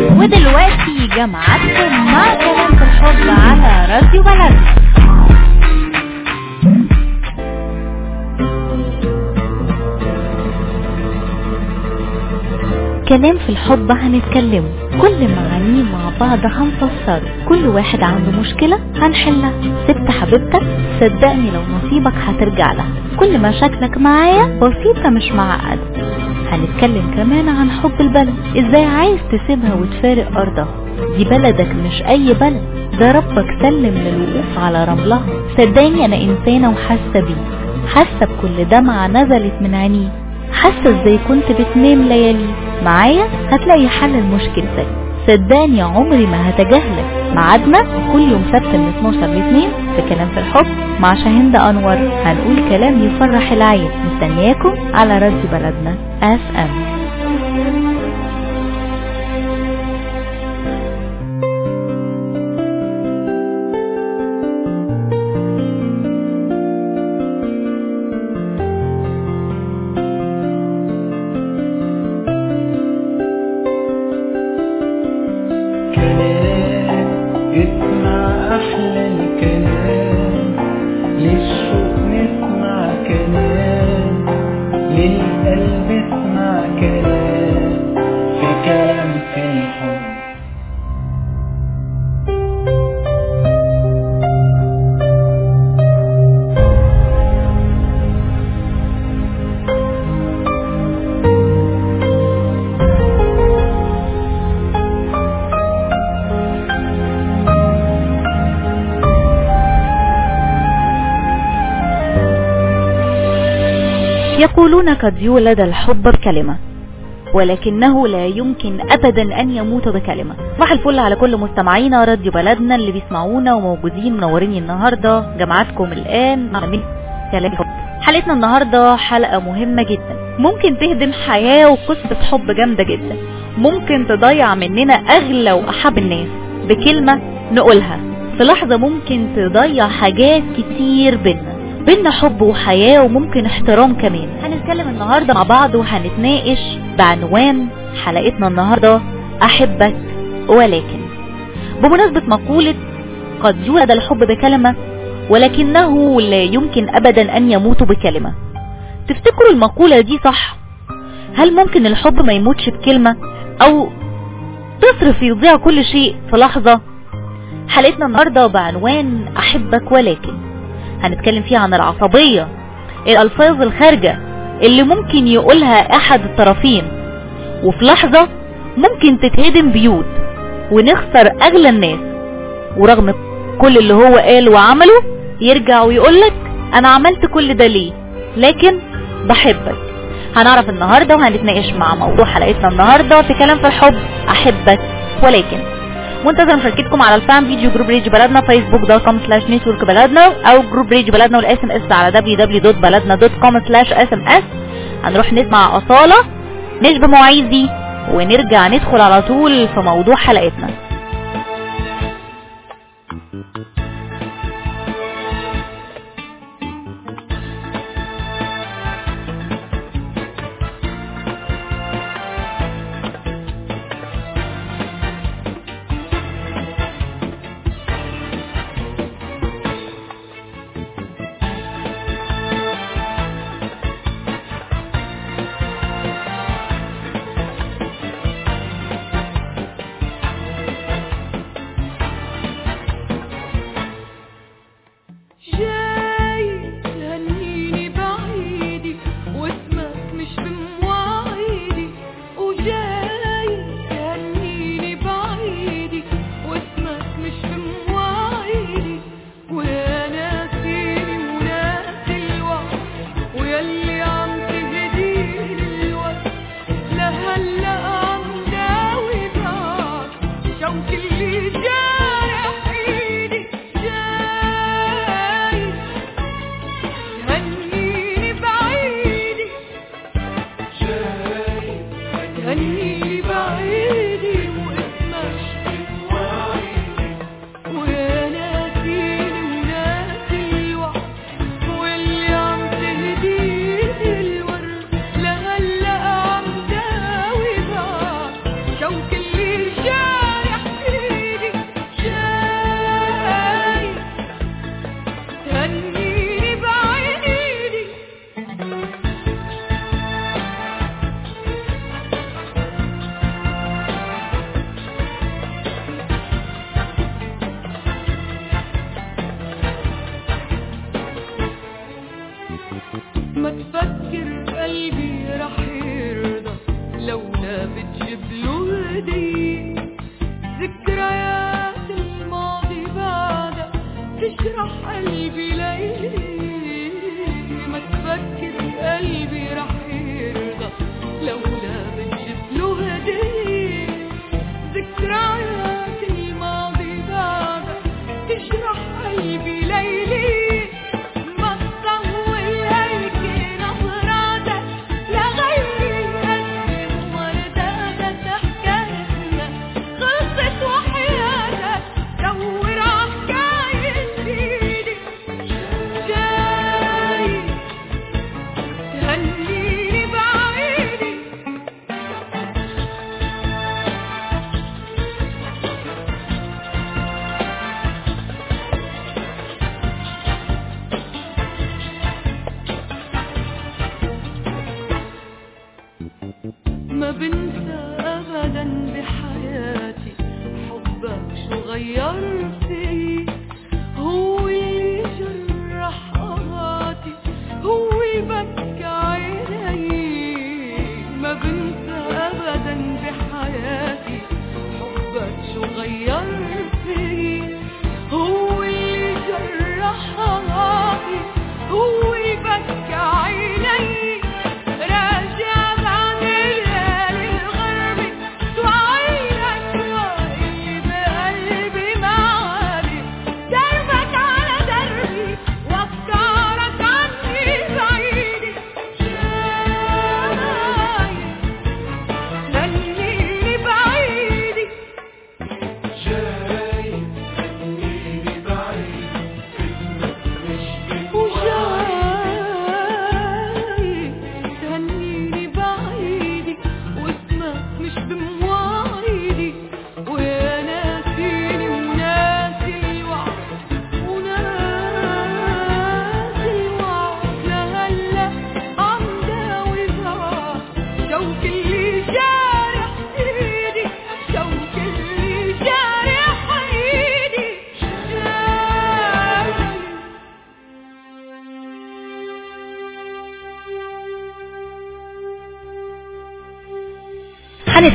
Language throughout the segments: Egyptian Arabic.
ودلوقتي جمعتكم مع كلام في الحب على راديو بلدنا كلام في الحب هنتكلمه كل معانيه مع بعض هنفسره كل واحد عنده مشكلة هنحلها سبت حبيبتك صدقني لو نصيبك هترجع لها كل مشاكلك معايا بسيطة مش معقدة هنتكلم كمان عن حب البلد ازاي عايز تسيبها وتفارق ارضها دي بلدك مش اي بلد ده ربك سلم للوقوف على رملها صدقني انا انسانة وحاسة بيه حاسة بكل دمعة نزلت من عينيه حاسة ازاي كنت بتنام ليالي معايا هتلاقي حل لمشكلتك صدقني عمري ما هتجاهلك ميعادنا كل يوم سبت من 12 ل 2 في كلام في الحب مع شاهندة انور هنقول كلام يفرح العين مستنياكم على راديو بلدنا اف ام كلام اسمع احلى الكلام للشوق نسمع كلام للقلب اسمع كلام في كلام في الحب يقولون قد يولد الحب بكلمة ولكنه لا يمكن ابدا ان يموت بكلمة صباح الفل على كل مستمعينا راديو بلدنا اللي بيسمعونا وموجودين منورين النهاردة جماعتكم الان مع من كلام حب حلقتنا النهاردة حلقة مهمة جدا ممكن تهدم حياة وقصة حب جامدة جدا ممكن تضيع مننا اغلى واحب الناس بكلمة نقولها في لحظة ممكن تضيع حاجات كتير بينا بينا حب وحياة وممكن احترام كمان هنتكلم النهاردة مع بعض وهنتناقش بعنوان حلقتنا النهاردة أحبك ولكن بمناسبة مقولة قد يولد الحب بكلمة ولكنه لا يمكن أبدا أن يموت بكلمة تفتكروا المقولة دي صح هل ممكن الحب ما يموتش بكلمة أو تصرف يضيع كل شيء في لحظة حلقتنا النهاردة بعنوان أحبك ولكن هنتكلم فيها عن العصبية الألفاظ الخارجة اللي ممكن يقولها أحد الطرفين وفي لحظة ممكن تتهدم بيوت ونخسر أغلى الناس ورغم كل اللي هو قال وعمله يرجع ويقولك أنا عملت كل ده ليه لكن بحبك هنعرف النهاردة وهنتناقش مع موضوع حلقتنا النهاردة في كلام في الحب أحبك ولكن منتظر مشاركتكم على الفان فيديو جروب ريج بلدنا فيسبوك دوت كوم سلاش نتورك بلدنا او جروب ريج بلدنا والاس ام اس على www.بلدنا.com سلاش اس ام اس هنروح نسمع اصالة مش بمواعيدي ونرجع ندخل على طول في موضوع حلقتنا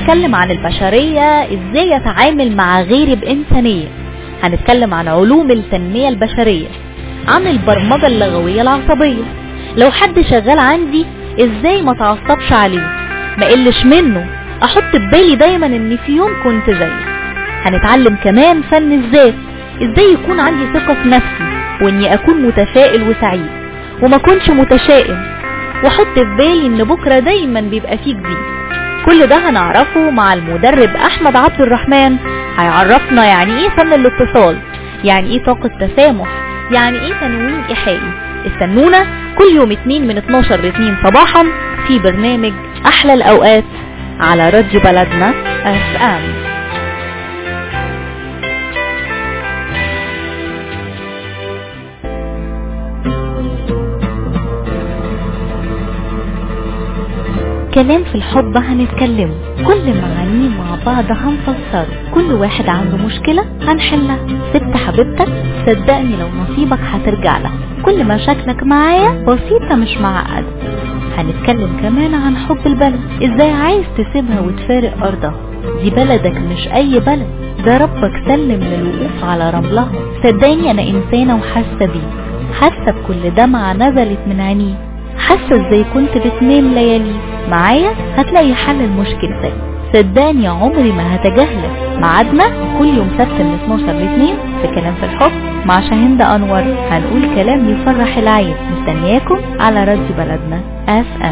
هنتكلم عن البشرية ازاي يتعامل مع غيري بإنسانية هنتكلم عن علوم التنمية البشرية عن البرمجة اللغوية العصبية لو حد شغال عندي ازاي ما تعصبش عليه ما قلش منه احط ببالي دايما ان في يوم كنت زيه هنتعلم كمان فن الذات ازاي يكون عندي ثقة في نفسي واني اكون متفائل وسعيد وما اكونش متشائم واحط في بالي ان بكرة دايما بيبقى فيه جديد كل ده هنعرفه مع المدرب احمد عبد الرحمن هيعرفنا يعني ايه فن الاتصال يعني ايه طاقة تسامح يعني ايه تنويم ايحائي استنونا كل يوم اتنين من 12 ل 2 صباحا في برنامج احلى الاوقات على راديو بلدنا اف ام كلام في الحب هنتكلمه كل معانيه مع بعض هنفسره كل واحد عنده مشكلة هنحلها سبت حبيبتك صدقني لو نصيبك هترجع لها كل مشاكلك معايا بسيطة مش معقدة هنتكلم كمان عن حب البلد ازاي عايز تسيبها وتفارق ارضها دي بلدك مش اي بلد ده ربك سلم للوقوف على رملها صدقني انا انسانة وحاسة بيه حاسة بكل دمعة نزلت من عينيه حاسة ازاي كنت بتنام ليالي معايا هتلاقي حل لمشكلتك صدقني عمري ما هتجاهلك ميعادنا كل يوم سبت من 12 ل 2 في كلام في الحب مع شاهين انور هنقول كلام يفرح العين مستنياكم على راديو بلدنا اف ام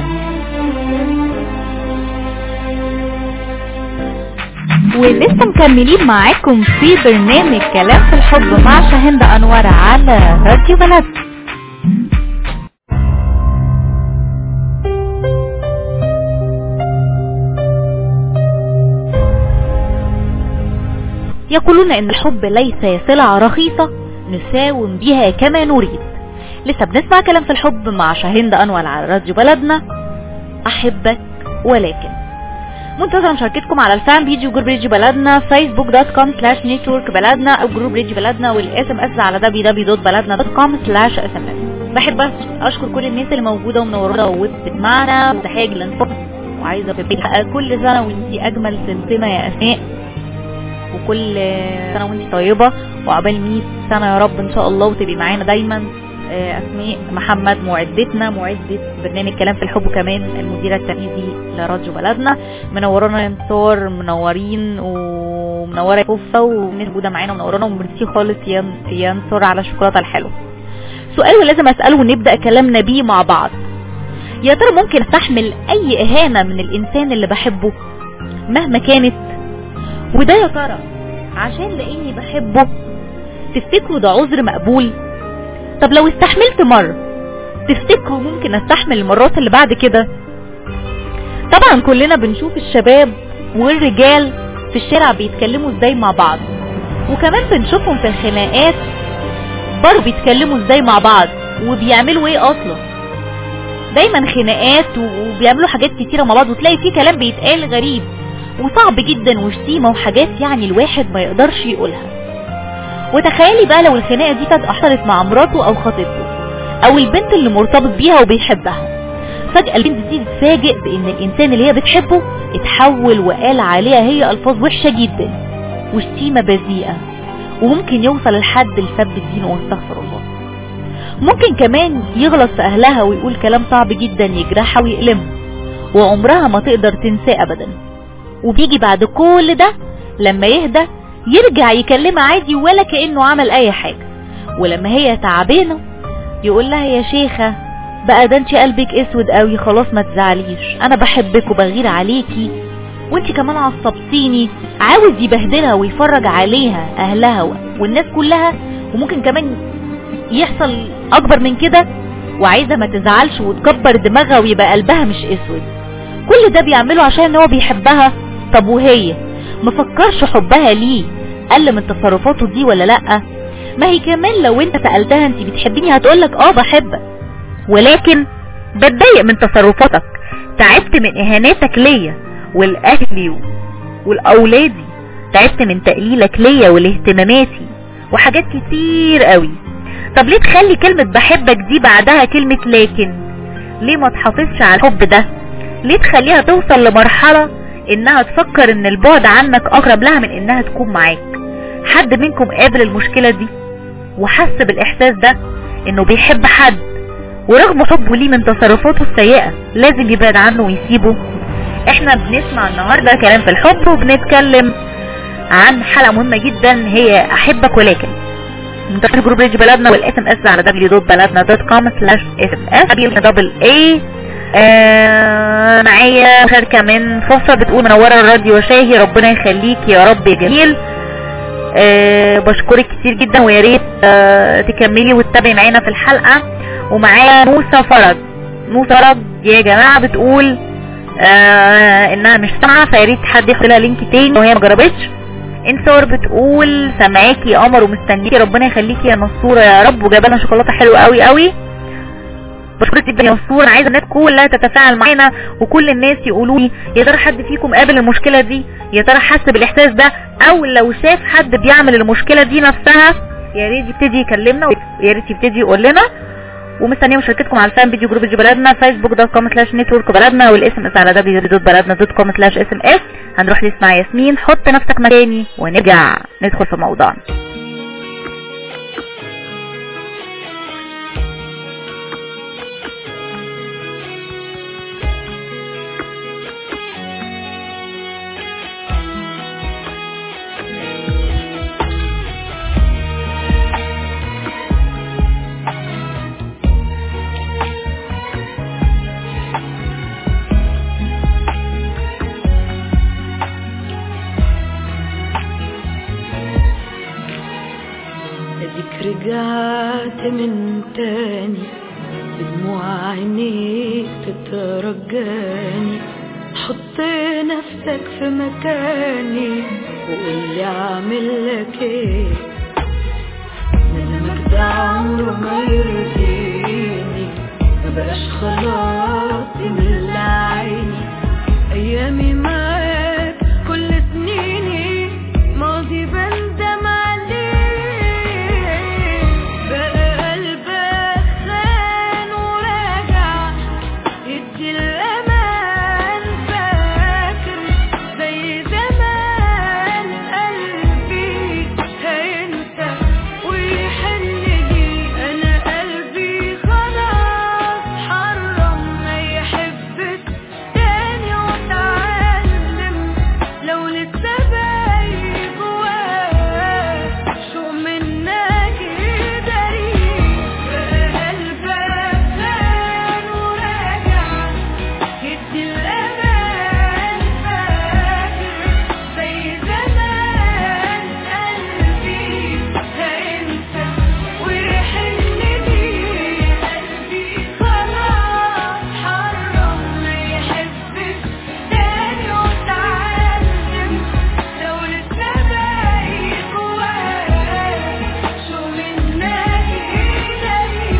ولسه مكملين معاكم في برنامج كلام في الحب مع شاهين انور على راديو بلدنا يقولون ان الحب ليس سلعة رخيصة نساوم بها كما نريد لسه بنسمع كلام في الحب مع شاهين انور على راديو بلدنا احبك ولكن منتظر مشاركتكم على الفان بيجي وجروب راديو بلدنا فيسبوك دوت كوم سلاش نتورك بلدنا او جروب راديو بلدنا والاس ام اس على www.بلدنا.com سلاش اس ام اس بحب اشكر كل الناس اللي موجوده ومنوره وبتسمعنا وتحيه للانفاق وعايزه كل سنه وانتي اجمل سمسمه يا اسماء وكل سنة وانت طيبة وعقبال 100 سنة يا رب ان شاء الله وتبقي معانا دايما اسماء محمد معدتنا معدة برنامج كلام في الحب وكمان المديرة التنفيذي لراديو بلدنا منورانا يا انتصار منورين ومنورة كفة والناس موجودة معانا ومنورانا وميرسي خالص يا يا انتصار على الشوكولاتة الحلوة سؤال ولازم اسأله ونبدأ كلامنا بيه مع بعض يا ترى ممكن استحمل اي اهانة من الانسان اللي بحبه مهما كانت وده يا ترى عشان لاني بحبه تفتكروا ده عذر مقبول طب لو استحملت مرة تفتكروا ممكن استحمل المرات اللي بعد كده طبعا كلنا بنشوف الشباب والرجال في الشارع بيتكلموا ازاي مع بعض وكمان بنشوفهم في الخناقات برضه بيتكلموا ازاي مع بعض وبيعملوا ايه اصلا دايما خناقات وبيعملوا حاجات كتيرة مع بعض وتلاقي في كلام بيتقال غريب وصعب جدا وشتيمة وحاجات يعني الواحد ما يقدرش يقولها وتخيلي بقى لو الخناقة دي كانت حصلت مع مراته او خطيبته او البنت اللي مرتبط بيها وبيحبها فجأة البنت دي تتفاجئ بان الانسان اللي هي بتحبه اتحول وقال عليها هي الفاظ وحشة جدا وشتيمة بذيئة وممكن يوصل لحد السب الدين واستغفر الله ممكن كمان يغلط في اهلها ويقول كلام صعب جدا يجرحها ويألمها وعمرها ما تقدر تنساه ابدا وبيجي بعد كل ده لما يهدى يرجع يكلمها عادي ولا كأنه عمل اي حاجة ولما هي تعبانة يقول لها يا شيخة بقى ده انت قلبك اسود قوي خلاص ما تزعليش انا بحبك وبغير عليكي وانت كمان عصبتيني عاوز يبهدلها ويفرج عليها اهلها والناس كلها وممكن كمان يحصل اكبر من كده وعايزة ما تزعلش وتكبر دماغها ويبقى قلبها مش اسود كل ده بيعمله عشان هو بيحبها طب وهي مفكرش حبها ليه قل من تصرفاته دي ولا لأ ما هي كمان لو انت سألتها انت بتحبيني هتقولك اه بحبك ولكن بتضايق من تصرفاتك تعبت من اهاناتك ليا والاهلي والاولادي تعبت من تقليلك ليا ولاهتماماتي وحاجات كتير قوي طب ليه تخلي كلمة بحبك دي بعدها كلمة لكن ليه ما تحافظش على الحب ده ليه تخليها توصل لمرحلة انها تفكر ان البعد عنك اقرب لها من انها تكون معاك حد منكم قابل المشكلة دي وحس بالاحساس ده انه بيحب حد ورغم حبه ليه من تصرفاته السيئة لازم يبعد عنه ويسيبه احنا بنسمع النهاردة كلام في الحب وبنتكلم عن حلقة مهمة جدا هي احبك ولكن منتشر جروب ريج بلدنا والاس ام اس على www.baladna.com سلاش اس ام اس دبل اي معايا مشاركة من فصة بتقول منورة الراديو شاهي ربنا يخليك يا رب يا جميل أه بشكرك كتير جدا ويا ريت أه تكملي وتتابعي معانا في الحلقة ومعايا موسى فرج موسى فرج يا جماعة بتقول أه انها مش سامعة فيا ريت حد ياخد لها لينك تاني وهي ما جربتش انصار بتقول سامعاكي يا قمر ومستنيكي ربنا يخليكي يا نصورة يا رب وجايبه لنا شوكولاته حلوه قوي قوي بشكرك جدا يا نصورة انا عايزه الناس كلها تتفاعل معانا وكل الناس يقولوا لي يا ترى حد فيكم قابل المشكله دي يا ترى حس بالاحساس ده او لو شاف حد بيعمل المشكله دي نفسها يا ريت يبتدي يكلمنا ويا ريت يبتدي يقول لنا ومستنيه مشاركتكم على الفان فيديو جروب بلدنا فيسبوك دوت كوم سلاش نتورك بلدنا والاسم اس على www.بلدنا.com سلاش اس ام اس هنروح نسمع ياسمين حط نفسك مكاني ونرجع ندخل في موضوعنا رجعت من تاني بدموع عينيك تترجاني حط نفسك في مكاني وقولي اعمل لك ايه ندمك ده عمره ما يرضيني مبقاش خلاص يملى عيني ايامي معاك كل سنيني ماضي بندم عليه بقى قلبك خان وراجع يدي الامان فاكر زي زمان قلبي هينسى ويحن لي انا قلبي خلاص حرم ما يحبش تاني واتعلم لو لسه باقي جواه شو منك يدري بقى قلبك خان وراجع يدي الأمان فاكر زي زمان قلبي هينسى ويحن لي قلبي خلاص حرم ما يحبش تاني واتعلم لو لسه باقي جواه شو منك يدري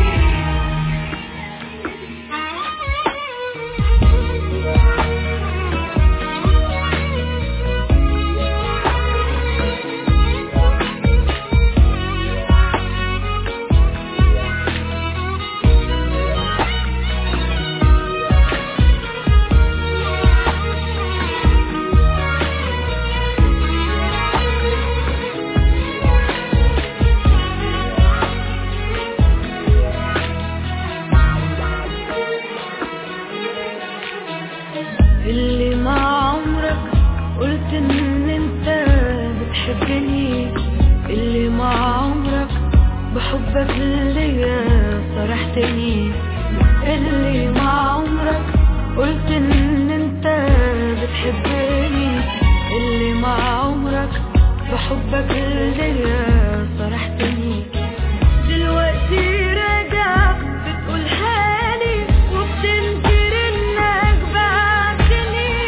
اللي مع عمرك قلت ان انت بتحبني اللي مع عمرك بحبك ليا صرحتني اللي مع عمرك قلت ان انت بتحبني اللي مع عمرك بحبك ليا صرحتني دلوقتي راجع بتقول حالي وبتنكر انك بعتني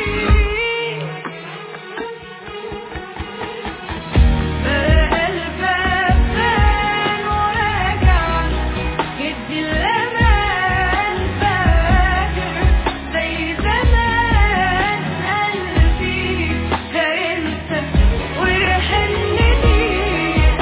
بقى قلبك خان وراجع يدي الامان فاكر زي زمان قلبي هينسى ويحن لي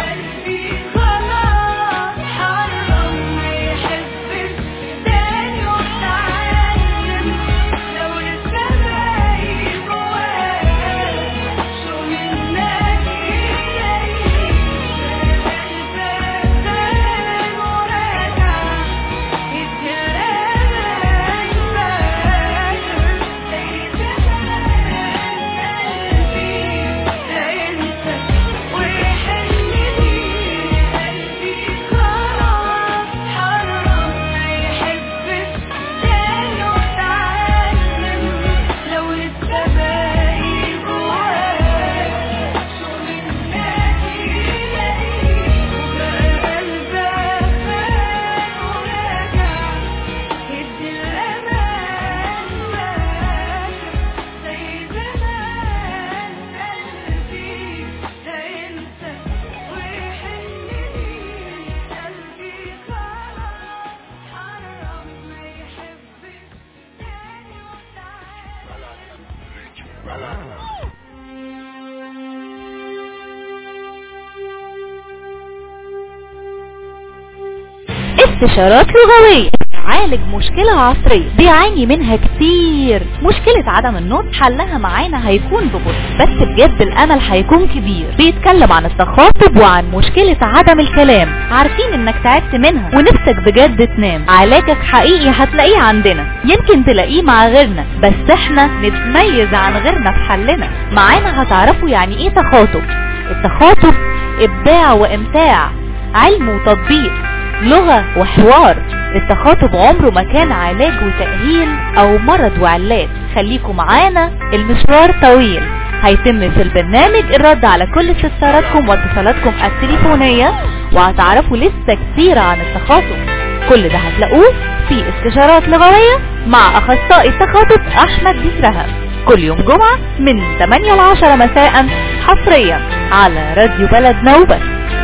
استشارات لغوية عالج مشكلة عصرية بيعاني منها كتير مشكلة عدم النطق حلها معانا هيكون ببطء بس بجد الامل هيكون كبير بيتكلم عن التخاطب وعن مشكلة عدم الكلام عارفين انك تعبت منها ونفسك بجد تنام علاجك حقيقي هتلاقيه عندنا يمكن تلاقيه مع غيرنا بس احنا نتميز عن غيرنا في حلنا معانا هتعرفوا يعني ايه تخاطب التخاطب ابداع وامتاع علم وتطبيق لغة وحوار التخاطب عمره ما كان علاج وتأهيل او مرض وعلاج خليكم معانا المشوار طويل هيتم في البرنامج الرد على كل استفساراتكم واتصالاتكم التليفونية وهتعرفوا لسه كتير عن التخاطب كل ده هتلاقوه في استشارات لغوية مع اخصائي التخاطب احمد بسرهب كل يوم جمعة من 8 ل 10 مساء حصريا على راديو بلدنا وبس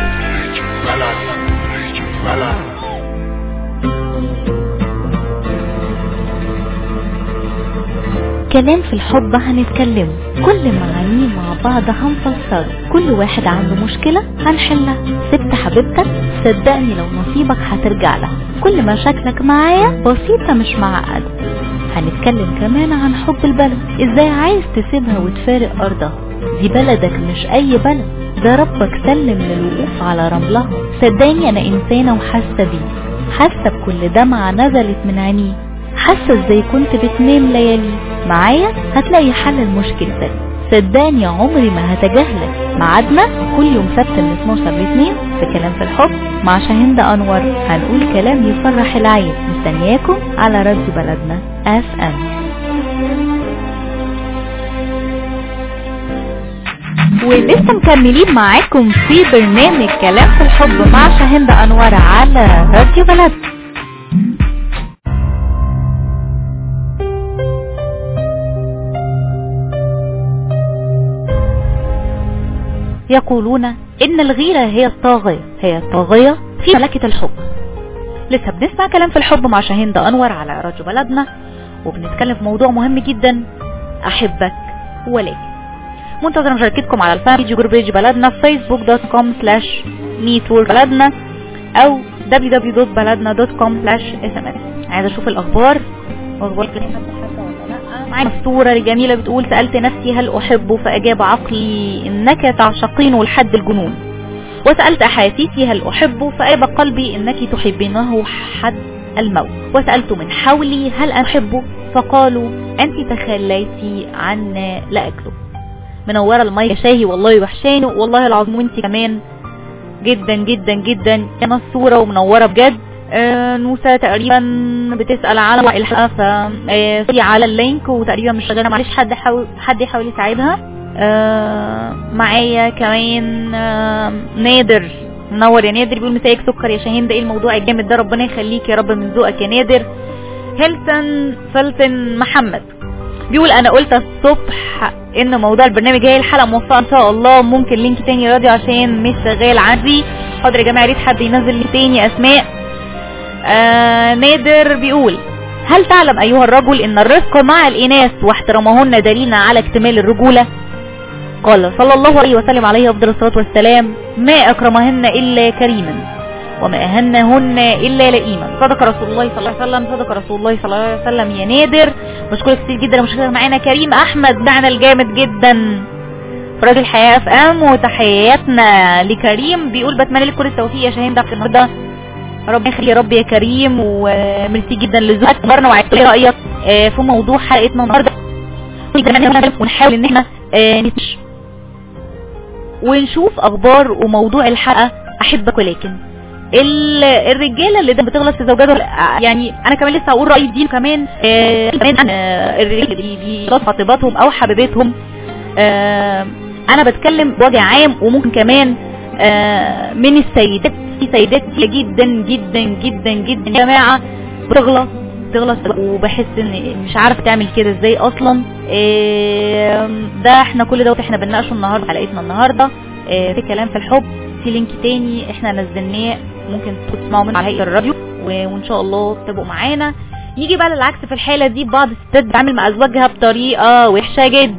كلام في الحب هنتكلمه كل معانيه مع بعض هنفسره كل واحد عنده مشكلة هنحلها سبت حبيبتك صدقني لو نصيبك هترجع لها كل مشاكلك معايا بسيطة مش معقدة هنتكلم كمان عن حب البلد ازاي عايز تسيبها وتفارق ارضها دي بلدك مش اي بلد ده ربك سلم للوقوف على رملها صدقني انا انسانة وحاسة بيه حاسة بكل دمعة نزلت من عينيه حاسة ازاي كنت بتنام ليالي معايا هتلاقي حل لمشكلتك صدقني عمري ما هتجاهلك ميعادنا كل يوم سبت من 12 ل 2 في كلام في الحب مع شاهين انور هنقول كلام يفرح العين مستنياكم على راديو بلدنا اف ام ولسه مكملين معاكم في برنامج كلام في الحب مع شاهين انور على راديو بلدنا يقولون ان الغيرة هي الطاغية هي الطاغية في ملكة الحب لسه بنسمع كلام في الحب مع شاهين ده انور على راديو بلدنا وبنتكلم في موضوع مهم جدا احبك ولكن منتظر مشاركتكم على الفان بيج جروب بيج بلدنا في فيسبوك دوت كوم سلاش نيتورك بلدنا او www.بلدنا.com سلاش اس ام اس عايزه اشوف الاخبار واخبار معانا الصورة الجميلة بتقول سألت نفسي هل أحبه فأجاب عقلي إنك تعشقينه لحد الجنون وسألت أحاسيسي هل أحبه فأجاب قلبي إنك تحبينه حد الموت وسألت من حولي هل أحبه فقالوا أنت تخليتي عنا لأجله منورة المية يا شاهي والله وحشاني والله العظيم وانت كمان جدا جدا جدا كما الصورة ومنورة بجد آه نوسة تقريبا بتسأل على الحلقة ف آه في على اللينك وتقريبا مش شغالة معلش حد حاول حد يحاول يساعدها آه معايا كمان آه نادر منور يا نادر بيقول مسايك سكر يا شاهين ده ايه الموضوع الجامد ده ربنا يخليك يا رب من ذوقك يا نادر هيلتون فلتن محمد بيقول انا قلت الصبح ان موضوع البرنامج هي الحلقه موفقه ان شاء الله ممكن لينك تاني راديو عشان مش شغال عندي حاضر يا جماعه يا ريت حد ينزل لي تاني اسماء آه نادر بيقول هل تعلم ايها الرجل ان الرفق مع الاناث واحترامهن دليل على اكتمال الرجولة قال صلى الله عليه وسلم عليه افضل الصلاة والسلام ما اكرمهن الا كريما وما اهنهن الا لئيما صدق رسول الله صلى الله عليه وسلم صدق رسول الله صلى الله عليه وسلم يا نادر مشكورة كتير جدا مشكورة معانا كريم احمد معنا الجامد جدا في راديو الحياة اف ام وتحياتنا لكريم بيقول بتمنى لك كل التوفيق يا شاهين ده في النهارده ربنا يخلي يا رب يا كريم وميرسي جدا لذوقك اخبارنا وعرفت ايه رايك آه في موضوع حلقتنا النهارده ونحاول ان احنا آه نتش ونشوف اخبار وموضوع الحلقه احبك ولكن الرجاله اللي ده بتغلط في زوجاته يعني انا كمان لسه هقول رايي دي كمان آه كمان الرجاله اللي بيغلطوا خطيباتهم او حبيبتهم آه انا بتكلم بوجه عام وممكن كمان آه من السيدات في سيدات جدا جدا جدا جدا يا جماعه بتغلط بتغلط وبحس ان مش عارف تعمل كده ازاي اصلا آه ده احنا كل دوت احنا بنناقشه النهارده حلقتنا النهارده آه في كلام في الحب في لينك تاني احنا نزلناه ممكن تسمعوا منه على هيئه الراديو وان شاء الله تبقوا معانا نيجي بقى للعكس في الحاله دي بعض الستات بتعمل مع ازواجها بطريقه وحشه جدا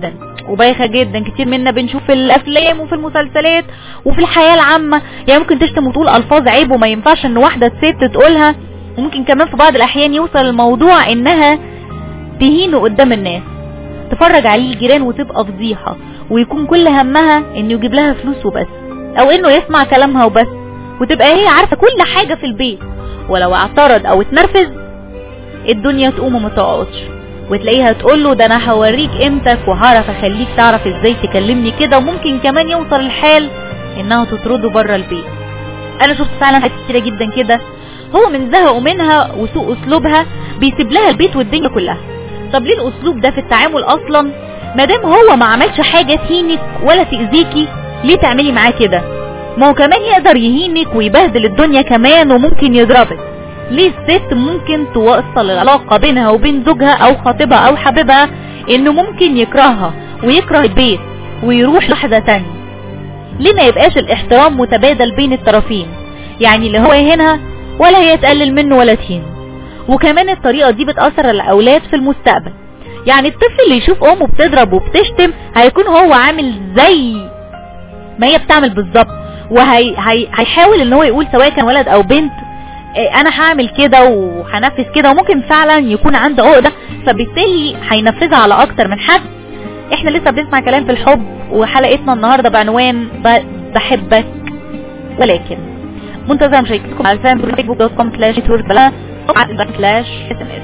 وبايخة جدا كتير منا بنشوف في الافلام وفي المسلسلات وفي الحياة العامة يعني ممكن تشتم وتقول الفاظ عيب وما ينفعش ان واحدة ست تقولها وممكن كمان في بعض الاحيان يوصل الموضوع انها تهينه قدام الناس تفرج عليه الجيران وتبقى فضيحة ويكون كل همها انه يجيب لها فلوس وبس او انه يسمع كلامها وبس وتبقى هي عارفة كل حاجة في البيت ولو اعترض او اتنرفز الدنيا تقوم وما تقعدش وتلاقيها تقول له ده انا هوريك قيمتك وهعرف اخليك تعرف ازاي تكلمني كده وممكن كمان يوصل الحال انها تطرده بره البيت انا شفت فعلا حاجات كتيره جدا كده هو من زهقه منها وسوء اسلوبها بيسيب لها البيت والدنيا كلها طب ليه الاسلوب ده في التعامل اصلا ما دام هو ما عملش حاجه تهينك ولا تاذيكي ليه تعملي معاه كده ما هو كمان يقدر يهينك ويبهدل الدنيا كمان وممكن يضربك ليه الست ممكن توصل العلاقة بينها وبين زوجها او خطيبها او حبيبها انه ممكن يكرهها ويكره البيت ويروح لحظة تانية ليه ما يبقاش الاحترام متبادل بين الطرفين يعني اللي هو يهينها ولا هي تقلل منه ولا تهينه وكمان الطريقة دي بتأثر على الأولاد في المستقبل يعني الطفل اللي يشوف أمه بتضرب وبتشتم هيكون هو عامل زي ما هي بتعمل بالظبط وهيحاول ان هو يقول سواء كان ولد او بنت إيه انا هعمل كده وهنفذ كده وممكن فعلا يكون عنده عقده فبالتالي هينفذها على اكتر من حد احنا لسه بنسمع كلام في الحب وحلقتنا النهارده بعنوان بحبك ولكن منتظر مشاركتكم على فيسبوك دوت كوم سلاش بلا سلاش اس ام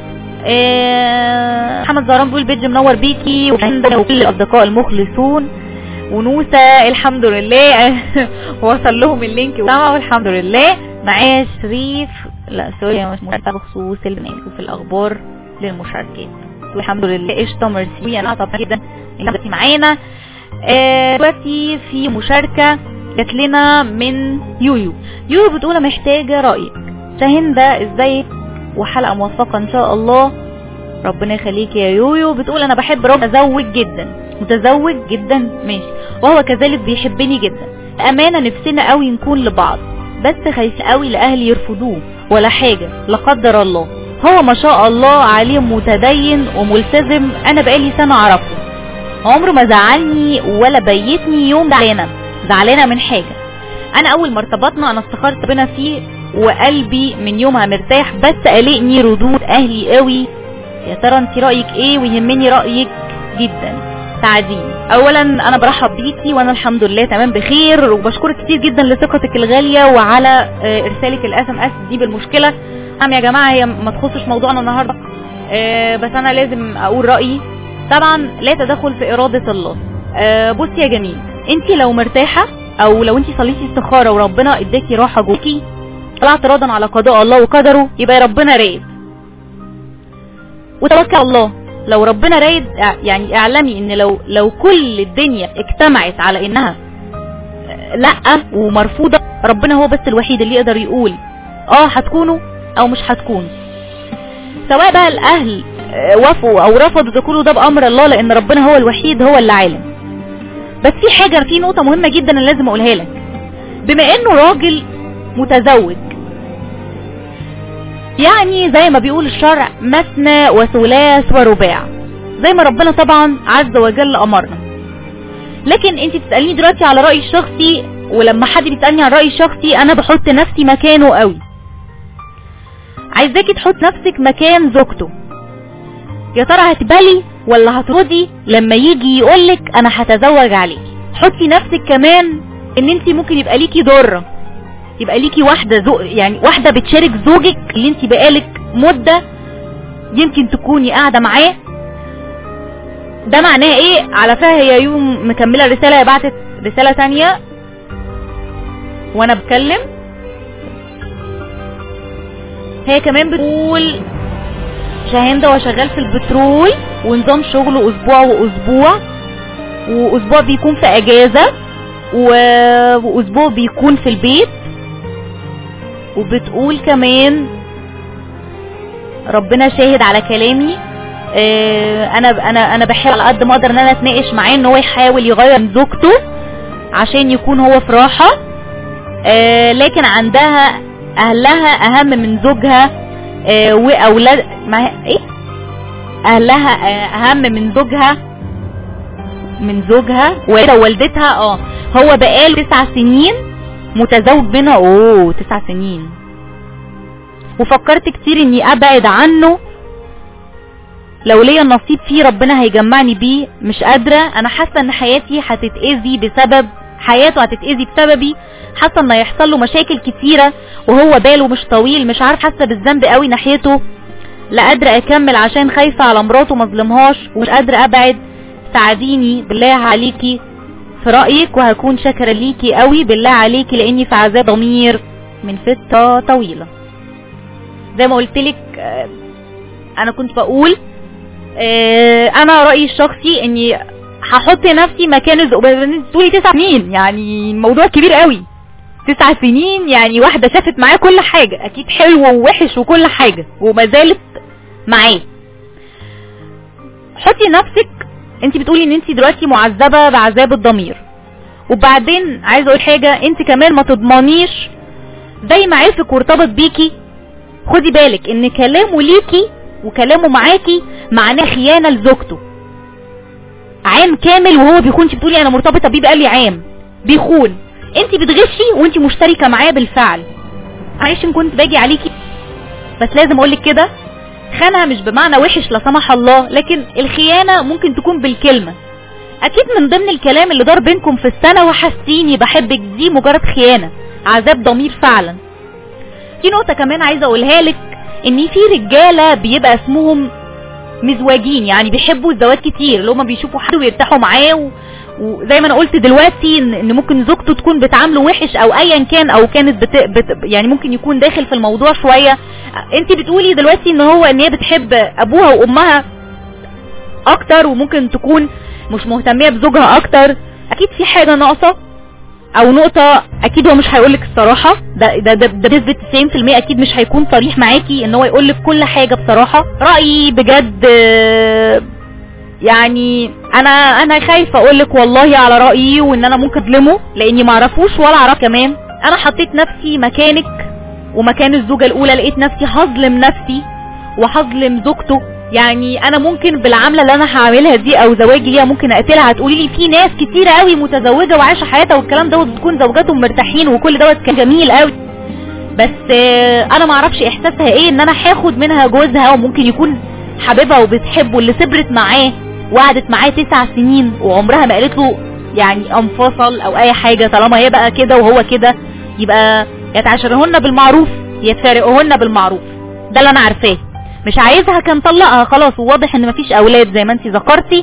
اس محمد زهران بيقول بيج منور بيكي وعندنا وكل الاصدقاء المخلصون ونوسة الحمد لله وصل لهم اللينك وسمعوا الحمد لله معايا شريف لا سوري مش مشاركة بخصوص البنات وفي الاخبار للمشاركات والحمد لله قشطه ميرسي انا طبعا جدا انك معانا آه دلوقتي في مشاركة جات لنا من يويو يويو بتقول محتاجة رأيك شاهندة ازاي وحلقة موفقة ان شاء الله ربنا يخليك يا يويو بتقول انا بحب رب متزوج جدا متزوج جدا ماشي وهو كذلك بيحبني جدا امانة نفسنا قوي نكون لبعض بس خايف قوي لاهلي يرفضوه ولا حاجة لا قدر الله هو ما شاء الله عليه متدين وملتزم انا بقالي سنة اعرفه عمره ما زعلني ولا بيتني يوم زعلانة زعلانة من حاجة انا اول ما ارتبطنا انا استخرت ربنا فيه وقلبي من يومها مرتاح بس قلقني ردود اهلي قوي يا ترى انت رايك ايه ويهمني رايك جدا ساعديني اولا انا برحب بيكي وانا الحمد لله تمام بخير وبشكرك كتير جدا لثقتك الغاليه وعلى ارسالك الاس ام اس دي بالمشكله نعم يا جماعه هي ما تخصش موضوعنا النهارده بس انا لازم اقول رايي طبعا لا تدخل في اراده الله بصي يا جميل انت لو مرتاحه او لو انت صليتي استخاره وربنا اداكي راحه جوكي لا اعتراضا على قضاء الله وقدره يبقى ربنا رايد وتوكل على الله لو ربنا رايد يعني اعلمي ان لو لو كل الدنيا اجتمعت على انها لا ومرفوضة ربنا هو بس الوحيد اللي يقدر يقول اه هتكونوا او مش هتكونوا سواء بقى الاهل وافقوا او رفضوا ده كله ده بامر الله لان ربنا هو الوحيد هو اللي عالم بس في حاجة في نقطة مهمة جدا انا لازم اقولها لك بما انه راجل متزوج يعني زي ما بيقول الشرع مثنى وثلاث ورباع زي ما ربنا طبعا عز وجل امرنا لكن انت بتسألني دلوقتي على رأيي الشخصي ولما حد بيسألني عن رأيي الشخصي انا بحط نفسي مكانه قوي عايزاكي تحط نفسك مكان زوجته يا ترى هتبالي ولا هترضي لما يجي يقولك انا هتزوج عليكي حطي نفسك كمان ان انت ممكن يبقى ليكي ضره يبقى ليكي واحدة زو يعني واحدة بتشارك زوجك اللي انت بقالك مدة يمكن تكوني قاعدة معاه ده معناه ايه على فيها هي يوم مكملة رسالة هي بعتت رسالة تانية وانا بتكلم هي كمان بتقول شاهين ده شغال في البترول ونظام شغله اسبوع واسبوع واسبوع بيكون في اجازة واسبوع بيكون في البيت وبتقول كمان ربنا شاهد على كلامي اه انا انا انا بحاول على قد ما اقدر ان انا اتناقش معاه ان هو يحاول يغير من زوجته عشان يكون هو في راحه اه لكن عندها اهلها اهم من زوجها اه واولاد ما ايه اهلها اهم من زوجها من زوجها ووالدتها اه هو بقاله تسع سنين متزوج منها اوه تسع سنين وفكرت كتير اني ابعد عنه لو ليا النصيب فيه ربنا هيجمعني بيه مش قادرة انا حاسة ان حياتي هتتأذي بسبب حياته هتتأذي بسببي حاسة ان هيحصل له مشاكل كتيرة وهو باله مش طويل مش عارف حاسة بالذنب قوي ناحيته لا قادرة اكمل عشان خايفة على مراته مظلمهاش ومش قادرة ابعد ساعديني بالله عليكي في رأيك وهكون شاكرة ليكي قوي بالله عليكي لاني في عذاب ضمير من فترة طويلة زي ما قلت لك انا كنت بقول آه، انا رأيي الشخصي اني هحط نفسي مكان الزوج تقولي تسع سنين يعني الموضوع كبير قوي تسع سنين يعني واحدة شافت معاه كل حاجة اكيد حلو ووحش وكل حاجة وما زالت معاه حطي نفسك انت بتقولي ان انت دلوقتي معذبة بعذاب الضمير وبعدين عايزة اقول حاجة انت كمان ما تضمنيش زي ما عرفك وارتبط بيكي خدي بالك ان كلامه ليكي وكلامه معاكي معناه خيانة لزوجته عام كامل وهو بيخون انت بتقولي انا مرتبطة بيه بقالي عام بيخون انت بتغشي وانت مشتركة معاه بالفعل معلش ان كنت باجي عليكي بس لازم اقولك كده خانها مش بمعنى وحش لا سمح الله لكن الخيانة ممكن تكون بالكلمة اكيد من ضمن الكلام اللي دار بينكم في السنة وحسيني بحبك دي مجرد خيانة عذاب ضمير فعلا في نقطة كمان عايزة اقولها لك ان في رجالة بيبقى اسمهم مزواجين يعني بيحبوا الزواج كتير اللي هما بيشوفوا حد ويرتاحوا معاه و... وزي ما انا قلت دلوقتي ان إن ممكن زوجته تكون بتعامله وحش او ايا كان او كانت بت... بت... يعني ممكن يكون داخل في الموضوع شوية انت بتقولي دلوقتي ان هو ان هي بتحب ابوها وامها اكتر وممكن تكون مش مهتمية بزوجها اكتر اكيد في حاجة ناقصة او نقطة اكيد هو مش هيقولك الصراحة ده ده ده, ده بنسبة 90% اكيد مش هيكون صريح معاكي ان هو يقولك كل حاجة بصراحة رأيي بجد آه، يعني انا انا خايفة اقولك والله على رأيي وان انا ممكن اظلمه لاني معرفوش ولا اعرف كمان انا حطيت نفسي مكانك ومكان الزوجة الاولى لقيت نفسي هظلم نفسي وهظلم زوجته يعني انا ممكن بالعملة اللي انا هعملها دي او زواجي ليها ممكن اقتلها هتقولي لي في ناس كتيرة قوي متزوجة وعايشة حياتها والكلام دوت بتكون زوجاتهم مرتاحين وكل دوت كان جميل قوي بس آه، انا معرفش احساسها ايه ان انا هاخد منها جوزها وممكن يكون حبيبها وبتحبه اللي صبرت معاه وقعدت معاه تسع سنين وعمرها ما قالت له يعني انفصل او اي حاجة طالما هي بقى كده وهو كده يبقى يتعاشرهن بالمعروف يتفارقهن بالمعروف ده اللي انا عارفاه مش عايزها كان طلقها خلاص وواضح ان مفيش اولاد زي ما انت ذكرتي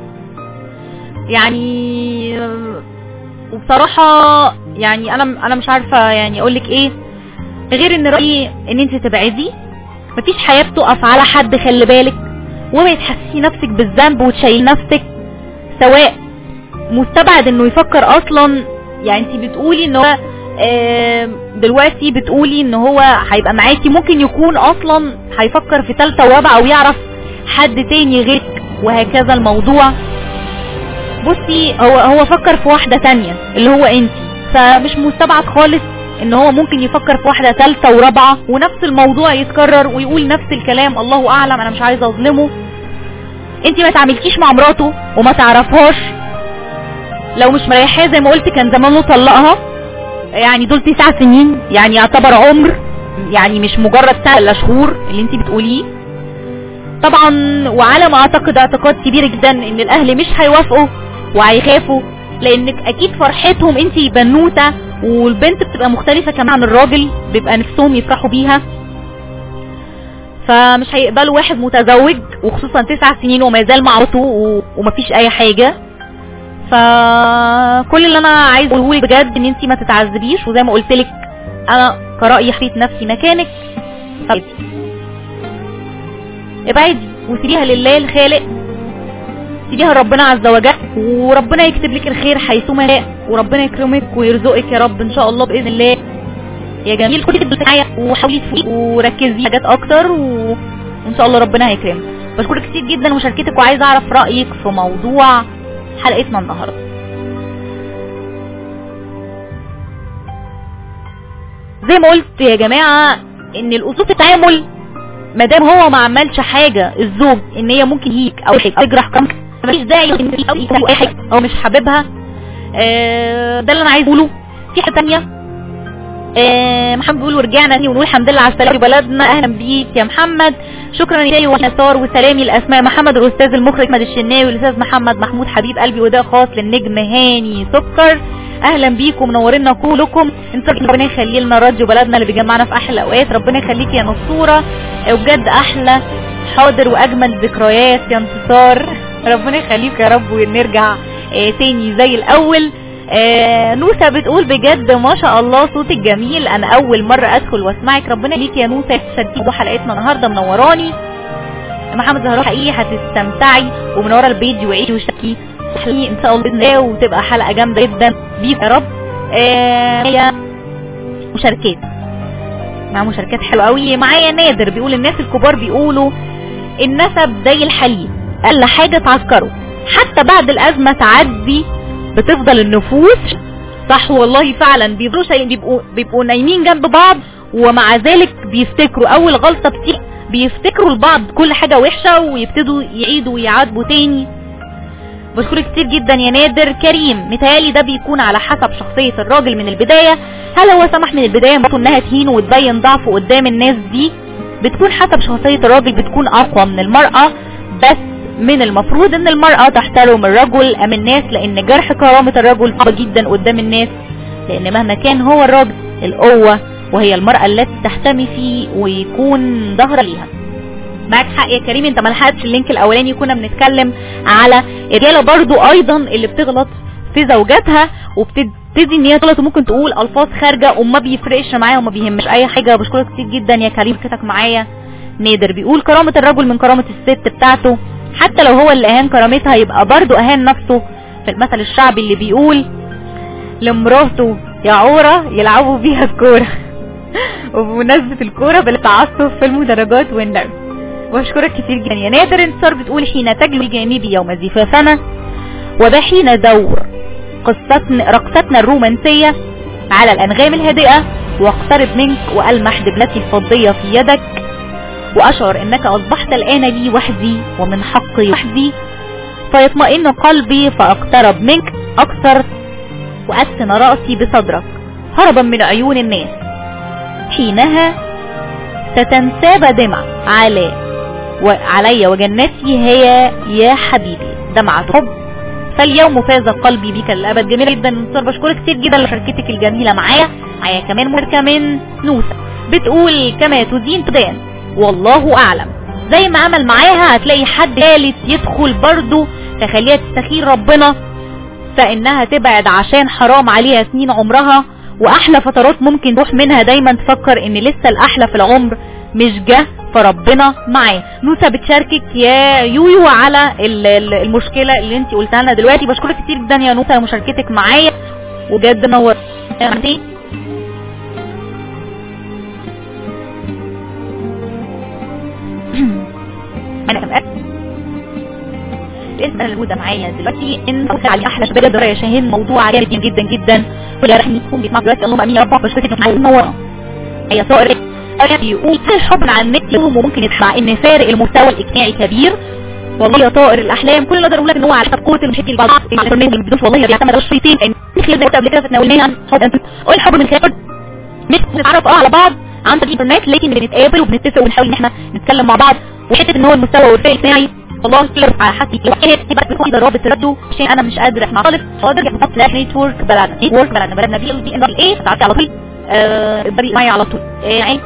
يعني آه، وبصراحة يعني انا انا مش عارفة يعني اقولك ايه غير ان رأيي ان انت تبعدي مفيش حياة بتقف على حد خلي بالك وما تحسسي نفسك بالذنب وتشيل نفسك سواء مستبعد انه يفكر اصلا يعني انت بتقولي ان هو آه، دلوقتي بتقولي ان هو هيبقى معاكي ممكن يكون اصلا هيفكر في تالتة ورابعة او يعرف حد تاني غيرك وهكذا الموضوع بصي هو هو فكر في واحدة تانية اللي هو انت فمش مستبعد خالص ان هو ممكن يفكر في واحدة تالتة ورابعة ونفس الموضوع يتكرر ويقول نفس الكلام الله اعلم انا مش عايزة اظلمه انت ما تعملكيش مع مراته وما تعرفهاش لو مش مريحاه زي ما قلت كان زمانه طلقها يعني دول تسع سنين يعني يعتبر عمر يعني مش مجرد سنة ولا شهور اللي انت بتقوليه طبعا وعلى ما اعتقد اعتقاد كبير جدا ان الاهل مش هيوافقوا وهيخافوا لانك اكيد فرحتهم انت بنوتة والبنت بتبقى مختلفة كمان عن الراجل بيبقى نفسهم يفرحوا بيها فمش هيقبلوا واحد متزوج وخصوصا تسع سنين وما يزال مع مراته و- ومفيش اي حاجة فكل اللي انا عايز اقوله لك بجد ان انت ما تتعذبيش وزي ما قلت لك انا كرأيي حطيت نفسي مكانك طيب ابعدي وسيبيها لله الخالق سيبيها لربنا عز وجل وربنا يكتب لك الخير حيثما شاء وربنا يكرمك ويرزقك يا رب ان شاء الله باذن الله يا جميل كل اللي معايا وحاولي تفوقي وركزي حاجات اكتر و... وان شاء الله ربنا هيكرمك بشكرك كتير جدا مشاركتك وعايزه اعرف رايك في موضوع حلقتنا النهارده زي ما قلت يا جماعه ان الاصول في التعامل ما دام هو ما عملش حاجه الزوج ان هي ممكن يجيك او تجرح كرامك مفيش داعي ان أو اي حاجه او مش حاببها آه، ده اللي انا عايز اقوله في حاجه تانية آه، محمد بيقول ورجعنا تاني ونقول الحمد لله على السلامه في بلدنا اهلا بيك يا محمد شكرا يا تاني ونسار وسلامي لاسماء محمد الاستاذ المخرج احمد الشناوي والاستاذ محمد محمود حبيب قلبي وده خاص للنجم هاني سكر اهلا بيكم منورينا كلكم انت ربنا يخلي لنا راديو بلدنا اللي بيجمعنا في احلى اوقات ربنا يخليك يا نصوره وبجد احلى حاضر واجمل ذكريات يا انتصار ربنا يخليك يا رب ونرجع آه، تاني زي الاول آه، نوسة بتقول بجد ما شاء الله صوتك جميل انا اول مرة ادخل واسمعك ربنا يخليك يا نوسة شاركي حلقتنا النهاردة منوراني محمد زهراء حقيقي هتستمتعي ومنوره البيج وعيدي وشاركي حقيقي ان شاء الله باذن الله وتبقى حلقة جامدة جدا بيك يا رب آه، هي مشاركات مع مشاركات حلوة قوي معايا نادر بيقول الناس الكبار بيقولوا النسب زي الحليب اقل حاجة تعسكره حتى بعد الازمة تعدي بتفضل النفوس صح والله فعلا بيبقوا شايلين بيبقوا بيبقوا نايمين جنب بعض ومع ذلك بيفتكروا اول غلطة بتيجي بيفتكروا لبعض كل حاجة وحشة ويبتدوا يعيدوا ويعاتبوا تاني بشكرك كتير جدا يا نادر كريم متهيألي ده بيكون على حسب شخصية الراجل من البداية هل هو سمح من البداية مراته انها تهينه وتبين ضعفه قدام الناس دي بتكون حسب شخصية الراجل بتكون اقوى من المرأة بس من المفروض ان المرأة تحترم الرجل ام الناس لان جرح كرامة الرجل صعب جدا قدام الناس لان مهما كان هو الراجل القوة وهي المرأة التي تحتمي فيه ويكون ظهر ليها معاك حق يا كريم انت ما لحقتش اللينك الاولاني كنا بنتكلم على الرجاله برضو ايضا اللي بتغلط في زوجاتها وبتبتدي ان هي تغلط وممكن تقول الفاظ خارجه وما بيفرقش معاها وما بيهمش اي حاجه بشكرك كتير جدا يا كريم كتك معايا نادر بيقول كرامه الرجل من كرامه الست بتاعته حتى لو هو اللي اهان كرامتها يبقى برضو اهان نفسه في المثل الشعبي اللي بيقول لمراته يا عوره يلعبوا بيها الكوره وبمناسبه الكوره بالتعصب في المدرجات والنرد واشكرك كتير جدا يا نادر انتصار بتقول حين تجلو الجانبي يوم زفافنا وبحين دور قصتنا رقصتنا الرومانسية على الأنغام الهادئة واقترب منك وألمح دبلتي الفضية في يدك وأشعر أنك أصبحت الآن لي وحدي ومن حقي وحدي فيطمئن قلبي فأقترب منك أكثر وأسكن رأسي بصدرك هربا من عيون الناس حينها ستنساب دمع على وعلي وجنتي هي يا حبيبي دمعة حب فاليوم فاز قلبي بك للأبد جميلة جدا انتصار بشكرك كتير جدا لشركتك الجميلة معايا معايا كمان مشاركة من نوسة بتقول كما تدين تدان والله أعلم زي ما عمل معاها هتلاقي حد ثالث يدخل برضه تخليها تستخير ربنا فإنها تبعد عشان حرام عليها سنين عمرها وأحلى فترات ممكن تروح منها دايما تفكر إن لسه الأحلى في العمر مش جه فربنا معاه نوسة بتشاركك يا يويو على ال- ال- المشكلة اللي انت قلتها لنا دلوقتي بشكرك كتير جدا يا نوسة لمشاركتك معايا وجد نور انا كمان الاسم اللي موجوده معايا دلوقتي ان علي احلى شباب الدراسه يا شاهين موضوع جامد جدا جدا ولا رح نكون بيسمع دلوقتي اللهم امين يا رب بشكرك معايا منوره هي صائر يقول هل الحب عن النت يوم وممكن يدفع ان فارق المستوى الاجتماعي كبير والله يا طائر الاحلام كل اللي اقدر اقول لك ان هو على حسب قوه المشاكل بعض الانترنت اللي بدوش والله بيعتمد على الشيطين ان خلال زي ما قبل كده تناولناها عن حب انت قول الحب من خلال مش بنتعرف اه على بعض عن طريق الانترنت لكن بنتقابل وبنتفق ونحاول ان احنا نتكلم مع بعض وحته ان هو المستوى والفرق الاجتماعي والله كده على حسب ايه يبقى بتكون ده رابط رده عشان انا مش قادر احنا طالب حاضر يحط سلاش نتورك بلدنا نتورك بلدنا بلدنا بي ال بي ان ايه تعطي على طول آه الطريق معايا على طول آه يعني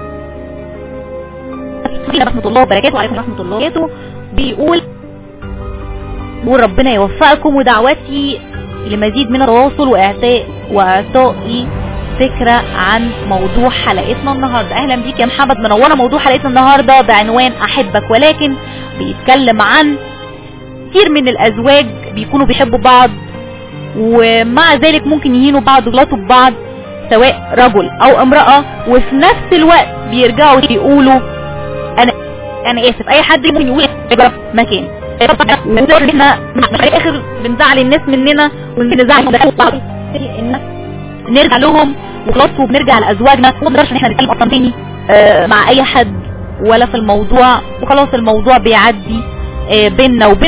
رحمة الله وبركاته وعليكم رحمة الله وبركاته بيقول بيقول ربنا يوفقكم ودعوتي لمزيد من التواصل واعطاء واعطائي فكرة عن موضوع حلقتنا النهاردة اهلا بيك يا محمد منورة موضوع حلقتنا النهاردة بعنوان احبك ولكن بيتكلم عن كتير من الازواج بيكونوا بيحبوا بعض ومع ذلك ممكن يهينوا بعض ويغلطوا ببعض سواء رجل او امرأة وفي نفس الوقت بيرجعوا يقولوا انا انا اسف اي حد ممكن يقول اجرب مكان ونقدر ان احنا في الاخر بنزعل الناس مننا ونزعل بعض ان نرجع لهم وخلاص وبنرجع لازواجنا وما نقدرش ان احنا نتكلم اصلا تاني آه، مع اي حد ولا في الموضوع وخلاص الموضوع بيعدي آه، بيننا وبينهم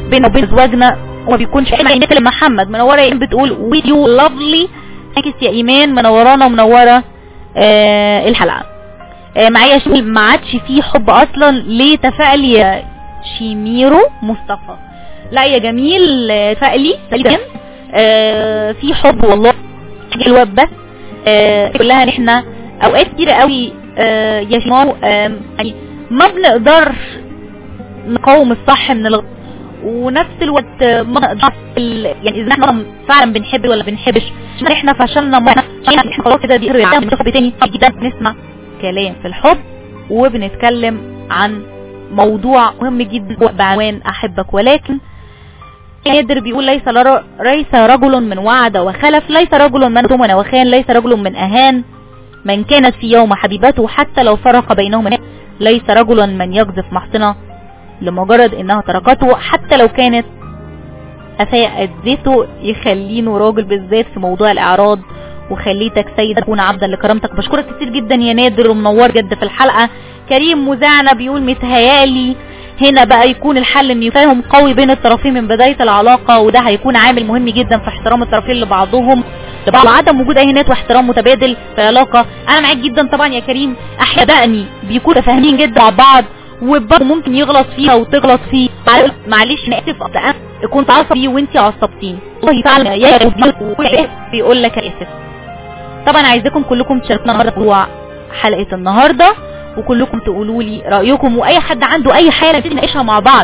بيننا وبين ازواجنا وما بيكونش ايمان مثل محمد منوره يا ايمان بتقول with you lovely ثانكس يا ايمان منورانا ومنوره آه الحلقه آه معايا شمال ما عادش فيه حب اصلا ليه تفائلي يا شيميرو مصطفى لا يا جميل آه، تفائلي سليم آه في حب والله حلوه بس آه كلها ان احنا اوقات كتير قوي آه يا شيمارو آه يعني ما بنقدرش نقاوم الصح من الغلط ونفس الوقت آه، ما نقدرش ال- يعني اذا احنا فعلا بنحب ولا بنحبش عشان احنا فشلنا مرة عشان احنا خلاص كده بيقروا يعني من حب تاني جدا بنسمع كلام في الحب وبنتكلم عن موضوع مهم جدا بعنوان احبك ولكن نادر بيقول ليس لر... ليس رجل من وعد وخلف ليس رجل من ثمن وخان ليس رجل من اهان من كانت في يوم حبيبته حتى لو فرق بينهما ليس رجلا من يقذف محصنة لمجرد انها تركته حتى لو كانت افاء ذاته يخلينه راجل بالذات في موضوع الاعراض وخليتك سيد تكون عبدا لكرامتك بشكرك كتير جدا يا نادر ومنور جد في الحلقة كريم مذاعنا بيقول متهيالي هنا بقى يكون الحل ان يفاهم قوي بين الطرفين من بداية العلاقة وده هيكون عامل مهم جدا في احترام الطرفين لبعضهم لبعض وعدم وجود اي هنات واحترام متبادل في العلاقة انا معاك جدا طبعا يا كريم احيانا بيكونوا فاهمين جدا مع بعض وبرضه ممكن يغلط فيها وتغلط فيه معل- معلش انا اسف أصل انا كنت عصبي وانت عصبتيني والله فعلا يا يا بيقول لك اسف طبعا عايزاكم كلكم تشاركونا النهارده في موضوع حلقه النهارده وكلكم تقولوا لي رايكم واي حد عنده اي حاله نبتدي نناقشها مع بعض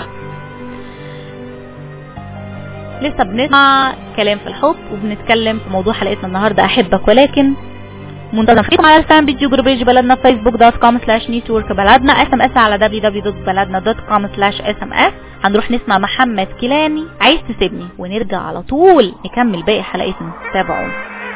لسه بنسمع كلام في الحب وبنتكلم في موضوع حلقتنا النهارده احبك ولكن منتظم فيكم على الفان بيج جروب بيج بلدنا فيسبوك دوت كوم سلاش نيتورك بلدنا اس ام اس على www.بلدنا.com سلاش اس ام اس هنروح نسمع محمد كيلاني عايز تسيبني ونرجع على طول نكمل باقي حلقتنا تابعونا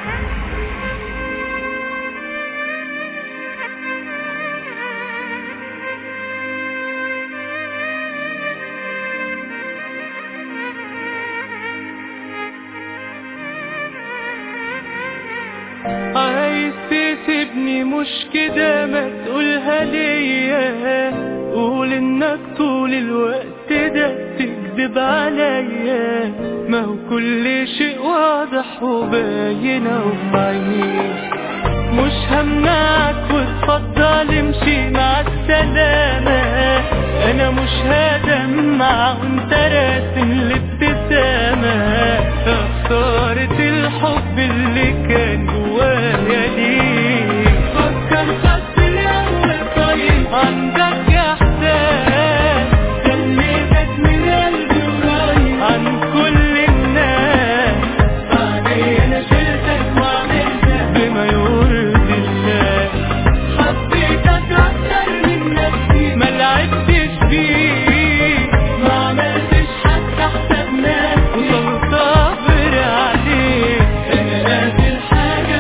عايز تسيبني مش كده ما تقولها ليا قول انك طول الوقت ده تكذب عليا ما هو كل شيء واضح وباين ومعيش مش همنعك وتفضل امشي مع السلامة انا مش هدمع وانت راسم الابتسامة خسارة الحب اللي كان جوايا ليك فكر بس الاول طيب عندك احساس خليتك من قلبي قريب عن كل الناس بعدين انا شلتك وعملتك بما يرضي الله حبيتك اكتر من نفسي ما لعبتش بيك ما عملتش حتى حساب ناس وصبر عليك انا قاتل حاجة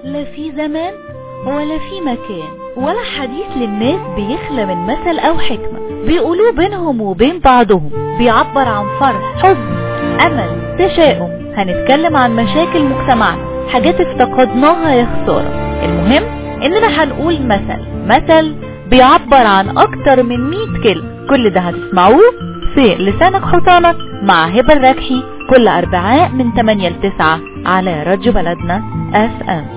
لا في زمان ولا في مكان ولا حديث للناس بيخلى من مثل او حكمة بيقولوه بينهم وبين بعضهم بيعبر عن فرح حزن امل تشاؤم هنتكلم عن مشاكل مجتمعنا حاجات افتقدناها يا خسارة المهم اننا هنقول مثل مثل بيعبر عن اكتر من 100 كلمة كل ده هتسمعوه في لسانك حصانك مع هبة الركحي كل اربعاء من 8 ل 9 على راديو بلدنا اف ام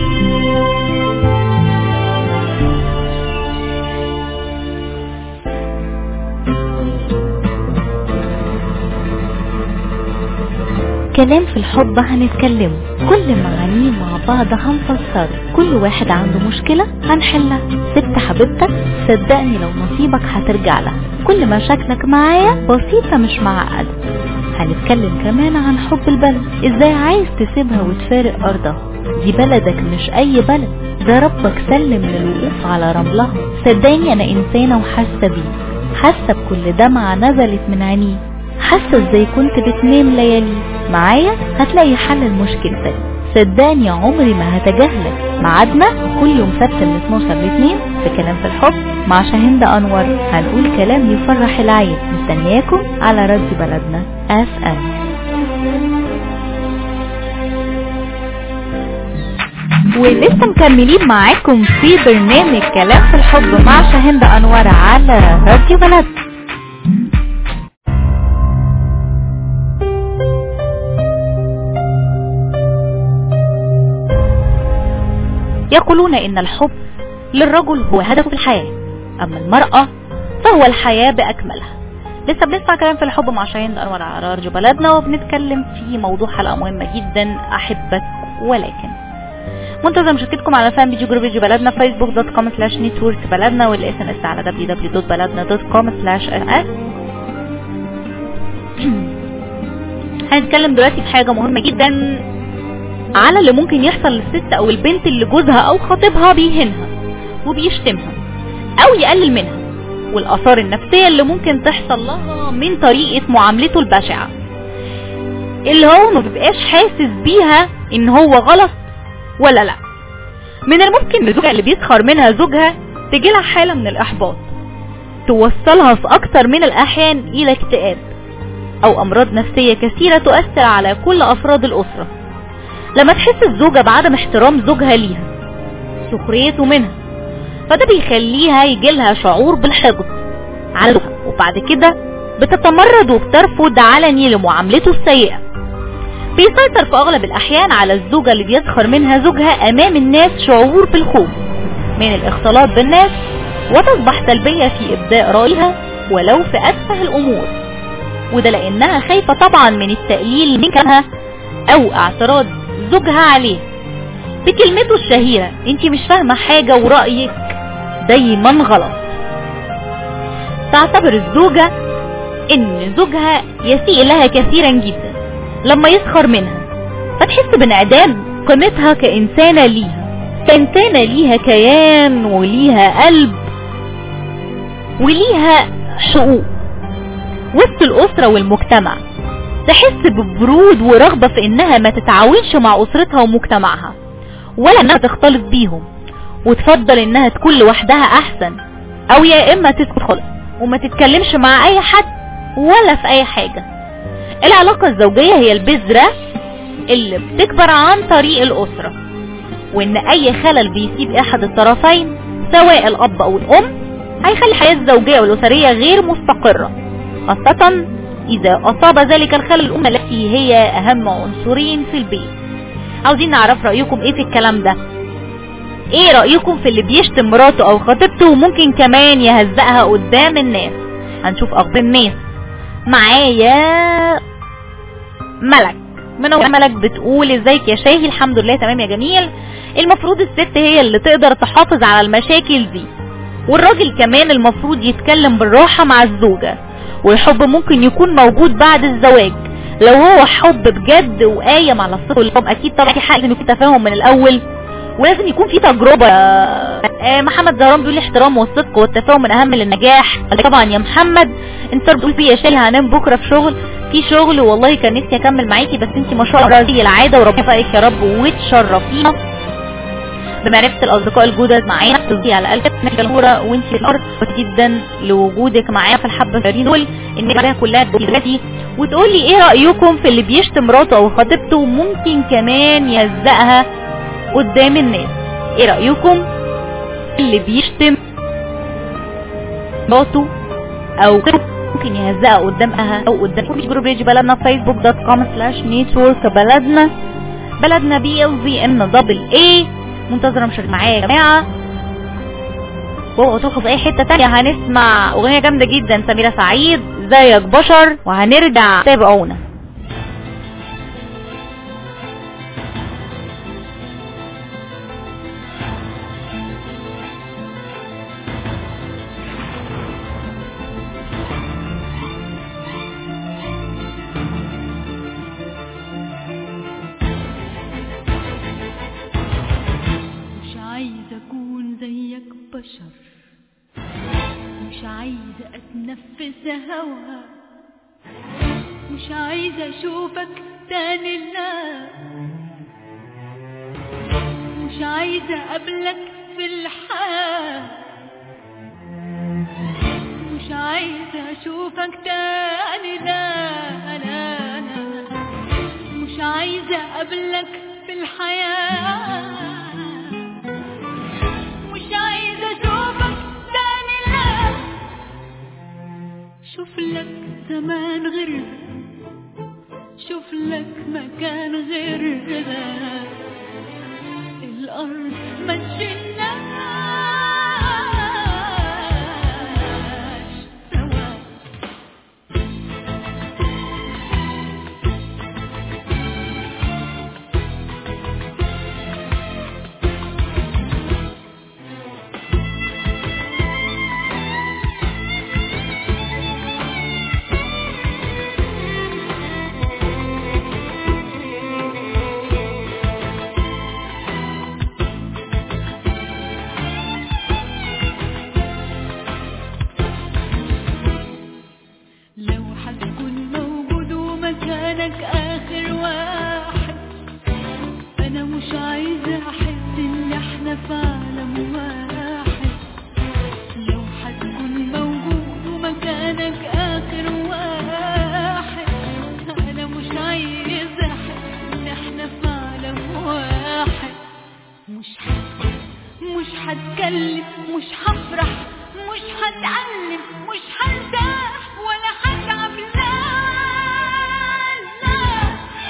كلام في الحب هنتكلمه كل معانيه مع بعض هنفسره كل واحد عنده مشكلة هنحلها ست حبيبتك صدقني لو نصيبك هترجع لها كل مشاكلك معايا بسيطة مش معقدة هنتكلم كمان عن حب البلد ازاي عايز تسيبها وتفارق ارضها دي بلدك مش اي بلد ده ربك سلم للوقوف على رملها صدقني انا انسانة وحاسة بيه حاسة بكل دمعة نزلت من عينيه حاسة ازاي كنت بتنام ليالي معايا هتلاقي حل لمشكلتك صدقني عمري ما هتجاهلك ميعادنا كل يوم سبت من 12 ل 2 في كلام في الحب مع شاهين انور هنقول كلام يفرح العين مستنياكم على راديو بلدنا اف ام ولسه مكملين معاكم في برنامج كلام في الحب مع شاهين انور على راديو بلدنا يقولون ان الحب للرجل هو هدف الحياة اما المرأة فهو الحياة باكملها لسه بنسمع كلام في الحب مع شاهين انور على راديو بلدنا وبنتكلم في موضوع حلقة مهمة جدا احبك ولكن منتظر مشاركتكم على فان بيجي جروب بيجي بلدنا فيسبوك دوت كوم سلاش نتورك بلدنا والاس ام اس على www.بلدنا.com سلاش اس هنتكلم دلوقتي في حاجة مهمة جدا على اللي ممكن يحصل للست او البنت اللي جوزها او خطيبها بيهينها وبيشتمها او يقلل منها والاثار النفسية اللي ممكن تحصل لها من طريقة معاملته البشعة اللي هو ما بيبقاش حاسس بيها ان هو غلط ولا لا من الممكن الزوجة اللي بيسخر منها زوجها تجيلها حالة من الاحباط توصلها في اكتر من الاحيان الى اكتئاب او امراض نفسية كثيرة تؤثر على كل افراد الاسرة لما تحس الزوجة بعدم احترام زوجها ليها سخريته منها فده بيخليها يجيلها شعور بالحقد على زوجها وبعد كده بتتمرد وبترفض علني لمعاملته السيئة بيسيطر في اغلب الاحيان على الزوجة اللي بيسخر منها زوجها امام الناس شعور بالخوف من الاختلاط بالناس وتصبح سلبية في ابداء رأيها ولو في اتفه الامور وده لانها خايفة طبعا من التقليل من كلامها او اعتراض زوجها عليه بكلمته الشهيرة انت مش فاهمة حاجة ورأيك دايما غلط تعتبر الزوجة ان زوجها يسيء لها كثيرا جدا لما يسخر منها فتحس بانعدام قيمتها كإنسانة ليها كإنسانة ليها كيان وليها قلب وليها حقوق وسط الأسرة والمجتمع تحس ببرود ورغبة في انها ما تتعاونش مع اسرتها ومجتمعها ولا انها تختلط بيهم وتفضل انها تكون لوحدها احسن او يا اما تسكت خالص وما تتكلمش مع اي حد ولا في اي حاجة العلاقة الزوجية هي البذرة اللي بتكبر عن طريق الاسرة وان اي خلل بيسيب احد الطرفين سواء الاب او الام هيخلي الحياة الزوجية والاسرية غير مستقرة خاصة إذا أصاب ذلك الخلل الأم التي هي أهم عنصرين في البيت عاوزين نعرف رأيكم إيه في الكلام ده إيه رأيكم في اللي بيشتم مراته أو خطيبته وممكن كمان يهزقها قدام الناس هنشوف أخبار الناس معايا ملك من ملك بتقول ازيك يا شاهي الحمد لله تمام يا جميل المفروض الست هي اللي تقدر تحافظ على المشاكل دي والراجل كمان المفروض يتكلم بالراحة مع الزوجة والحب ممكن يكون موجود بعد الزواج لو هو حب بجد وقايم على الصدق والحب اكيد طبعا في حق لازم يكون تفاهم من الاول ولازم يكون في تجربة آه محمد زهران بيقول الاحترام والصدق والتفاهم من اهم للنجاح طبعا يا محمد انت بتقول في يا شيل هنام بكرة في شغل في شغل والله كان نفسي اكمل معاكي بس انت ما شاء الله زي العادة وربنا يوفقك يا رب وتشرفينا بمعرفة الأصدقاء الجدد معانا تصدي على قلبك انك الكورة وانت في الأرض جدا لوجودك معايا في الحبة الصغيرين دول ان عليها كلها دلوقتي وتقولي ايه رأيكم في اللي بيشتم مراته او خطيبته وممكن كمان يهزقها قدام الناس ايه رأيكم في اللي بيشتم مراته او ممكن يهزقها قدامها او قدام جروب ريج بلدنا فيسبوك دوت كوم سلاش نيتورك بلدنا بلدنا بي ال في ام دبل اي منتظرة مشاركة معايا يا جماعة واوعوا تروحوا في اي حتة تانية هنسمع اغنية جامدة جدا سميرة سعيد زيك بشر وهنرجع تابعونا مش عايزة أكون زيك بشر مش عايزة أتنفس هوا مش عايزة أشوفك تاني لا مش عايزة أقابلك في الحياة مش عايزة أشوفك تاني لا لا لا مش عايزة أقابلك في الحياة مش عايزة أشوفك تاني لا شوف لك زمان غير ده شوف لك مكان غير ده الأرض ما تشيلناش سوا لو حتكون موجود ومكانك آخر واحد أنا مش عايزة أحس إن إحنا في عالم واحد لو حتكون موجود ومكانك آخر واحد أنا مش عايزة أحس إن إحنا في عالم واحد مش هسكت مش هتكلم مش هفرح مش هتعلم مش هرتاح ولا هتعب لا لا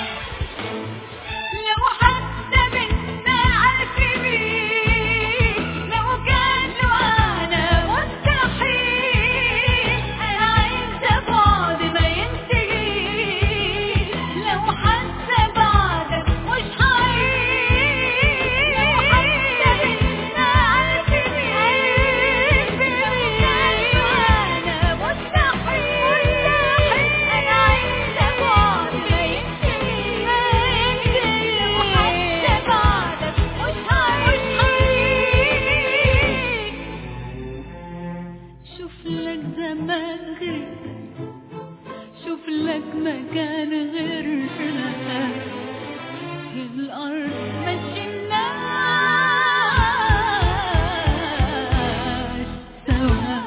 لو حتى بينا ألف ميل لو كان أنا مستحيل أنا عايزة بعد ما ينتهي لو حتى بعدك مش هعيش لو حتى بينا ألف ميل لو كان أنا مستحيل أنا عايزة بعد ما ينتهي لو حتى بعدك مش هعيش شوف لك زمان غير شوف لك مكان غير الأرض مشيناش سوا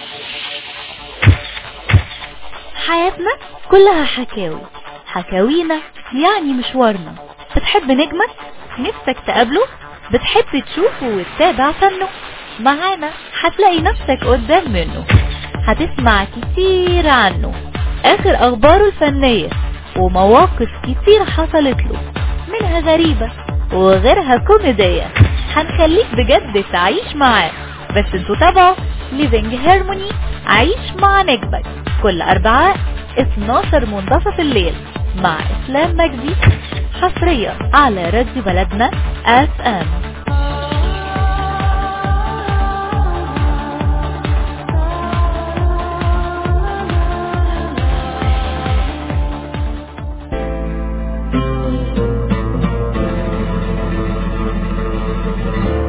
حياتنا كلها حكاوي حكاوينا يعني مشوارنا بتحب نجمك نفسك تقابله بتحب تشوفه وتتابع فنه معانا هتلاقي نفسك قدام منه هتسمع كتير عنه اخر اخباره الفنية ومواقف كتير حصلت له منها غريبة وغيرها كوميدية هنخليك بجد تعيش معاه بس انتوا تابعوا ليفينج هارموني عيش مع نجمك كل اربعاء 12 منتصف الليل مع اسلام مجدي حصريا على راديو بلدنا اف ام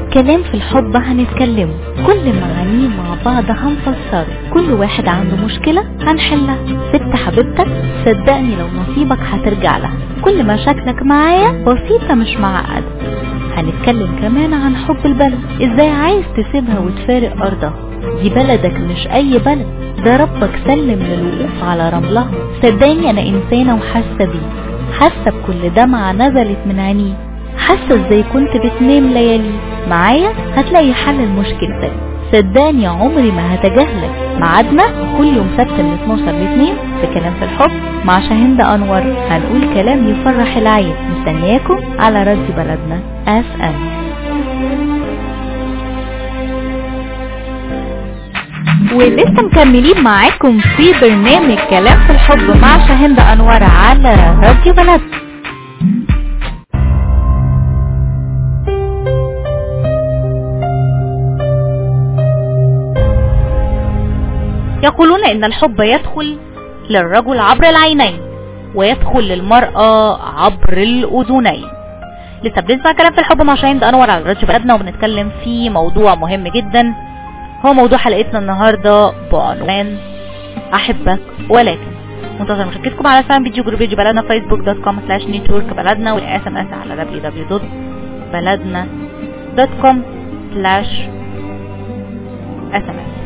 كلام في الحب هنتكلمه كل معانيه مع بعض هنفسره كل واحد عنده مشكلة هنحلها ست حبيبتك صدقني لو نصيبك هترجع لها كل مشاكلك معايا بسيطة مش معقدة هنتكلم كمان عن حب البلد ازاي عايز تسيبها وتفارق ارضها دي بلدك مش اي بلد ده ربك سلم للوقوف على رملها صدقني انا انسانة وحاسة بيه حاسة بكل دمعة نزلت من عينيه حاسة ازاي كنت بتنام ليالي معايا هتلاقي حل لمشكلتك صدقني عمري ما هتجاهلك ميعادنا كل يوم سبت من 12 ل 2 في كلام في الحب مع شاهندة انور هنقول كلام يفرح العين مستنياكم على راديو بلدنا اف ام ولسه مكملين معاكم في برنامج كلام في الحب مع شاهندة انور على راديو بلدنا يقولون ان الحب يدخل للرجل عبر العينين ويدخل للمرأة عبر الأذنين لسه بنسمع كلام في الحب مع شاهين أنور على راديو بلدنا وبنتكلم في موضوع مهم جدا هو موضوع حلقتنا النهاردة بعنوان أحبك ولكن منتظر مشاركتكم على فان فيديو جروب فيديو بلدنا فيسبوك دوت كوم سلاش نيتورك بلدنا والاس ام اس على www.بلدنا.com سلاش اس ام اس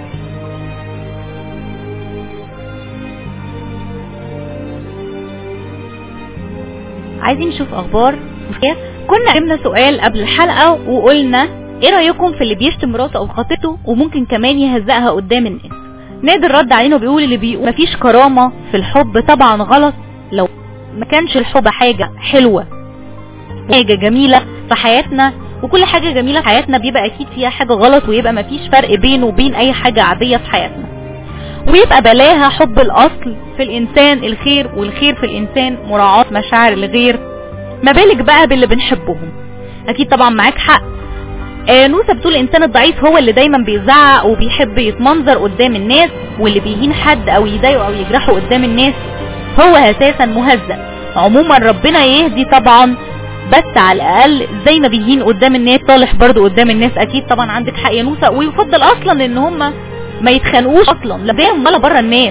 عايزين نشوف اخبار كنا عملنا سؤال قبل الحلقة وقلنا ايه رأيكم في اللي بيشتم مراته او خطيبته وممكن كمان يهزقها قدام الناس نادر رد علينا وبيقول اللي بيقول مفيش كرامة في الحب طبعا غلط لو ما كانش الحب حاجة حلوة حاجة جميلة في حياتنا وكل حاجة جميلة في حياتنا بيبقى اكيد فيها حاجة غلط ويبقى مفيش فرق بينه وبين اي حاجة عادية في حياتنا ويبقى بلاها حب الاصل في الانسان الخير والخير في الانسان مراعاة مشاعر الغير ما بالك بقى باللي بنحبهم اكيد طبعا معاك حق آه نوسة بتقول الانسان الضعيف هو اللي دايما بيزعق وبيحب يتمنظر قدام الناس واللي بيهين حد او يضايقه او يجرحه قدام الناس هو اساسا مهزأ عموما ربنا يهدي طبعا بس على الاقل زي ما بيهين قدام الناس صالح برضو قدام الناس اكيد طبعا عندك حق يا نوسة ويفضل اصلا ان هم ما يتخانقوش اصلا لا بيهم ولا بره الناس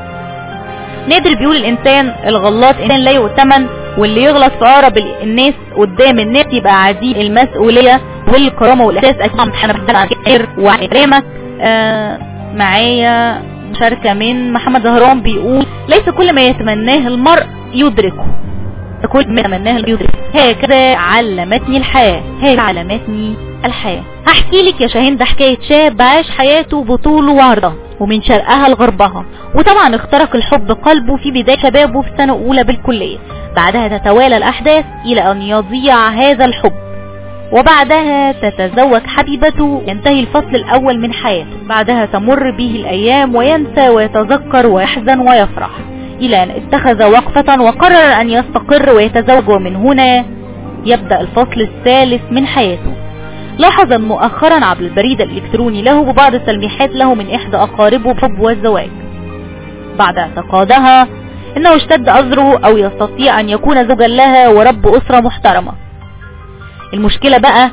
نادر بيقول الانسان الغلاط انسان لا يؤتمن واللي يغلط في اقرب الناس قدام الناس يبقى عديم المسؤوليه والكرامه والاحساس اكيد احنا بنتكلم عن خير وكلامك آه معايا مشاركه من محمد زهران بيقول ليس كل ما يتمناه المرء يدركه كل ما يتمناه يدرك هكذا علمتني الحياه هكذا علمتني الحياه هحكي لك يا شاهين ده حكايه شاب عاش حياته بطوله وعرضها ومن شرقها لغربها وطبعا اخترق الحب قلبه في بداية شبابه في سنة أولى بالكلية بعدها تتوالى الأحداث إلى أن يضيع هذا الحب وبعدها تتزوج حبيبته ينتهي الفصل الأول من حياته بعدها تمر به الأيام وينسى ويتذكر ويحزن ويفرح إلى أن اتخذ وقفة وقرر أن يستقر ويتزوج ومن هنا يبدأ الفصل الثالث من حياته لاحظ مؤخرا عبر البريد الإلكتروني له ببعض التلميحات له من إحدى أقاربه بحب والزواج بعد اعتقادها إنه اشتد أزره أو يستطيع أن يكون زوجا لها ورب أسرة محترمة المشكلة بقى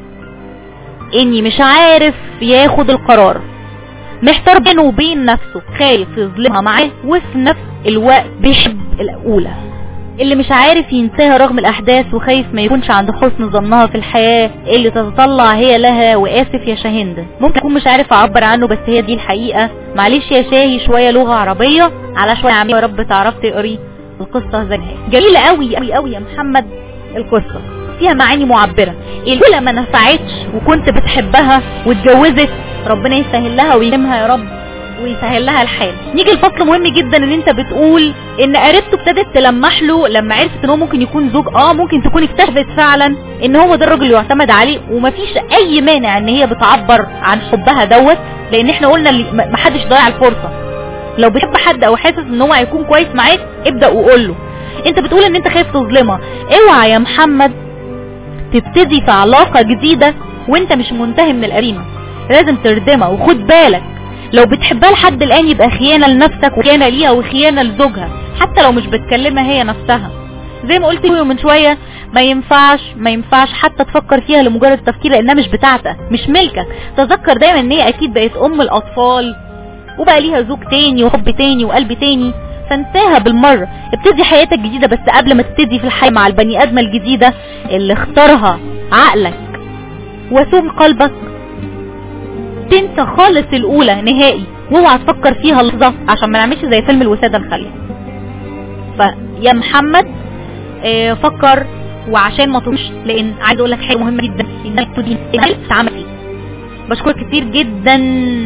إني مش عارف ياخد القرار محتار بينه وبين نفسه خايف يظلمها معاه وفي نفس الوقت بيحب الأولى اللي مش عارف ينساها رغم الأحداث وخايف ما يكونش عند حسن ظنها في الحياة اللي تتطلع هي لها وآسف يا شاهندة ممكن أكون مش عارف أعبر عنه بس هي دي الحقيقة معلش يا شاهي شوية لغة عربية على شوية عمية يا رب تعرف تقري القصة زي جميلة قوي قوي قوي يا محمد القصة فيها معاني معبرة الأولى ما نفعتش وكنت بتحبها واتجوزت ربنا يسهل لها ويلمها يا رب ويسهل لها الحال نيجي الفصل مهم جدا ان انت بتقول ان قريبته ابتدت تلمح له لما عرفت ان هو ممكن يكون زوج اه ممكن تكون اكتشفت فعلا ان هو ده الراجل اللي يعتمد عليه ومفيش اي مانع ان هي بتعبر عن حبها دوت لان احنا قلنا اللي محدش ضيع الفرصه لو بتحب حد او حاسس ان هو هيكون كويس معاك ابدا وقول له انت بتقول ان انت خايف تظلمها اوعى يا محمد تبتدي في علاقه جديده وانت مش منتهي من القريمه لازم تردمها وخد بالك لو بتحبها لحد الان يبقى خيانة لنفسك وخيانة ليها وخيانة لزوجها حتى لو مش بتكلمها هي نفسها زي ما قلت من شوية ما ينفعش ما ينفعش حتى تفكر فيها لمجرد التفكير لانها مش بتاعتك مش ملكك تذكر دايما ان هي اكيد بقت ام الاطفال وبقى ليها زوج تاني وحب تاني وقلب تاني فانساها بالمرة ابتدي حياتك جديدة بس قبل ما تبتدي في الحياة مع البني ادمة الجديدة اللي اختارها عقلك وسوم قلبك تنسى خالص الاولى نهائي واوعى تفكر فيها لحظة عشان ما نعملش زي فيلم الوسادة الخالية فيا محمد اه فكر وعشان ما تمش لان عايز اقول لك حاجه مهمه جدا انك تدين تعمل ايه بشكرك كتير جدا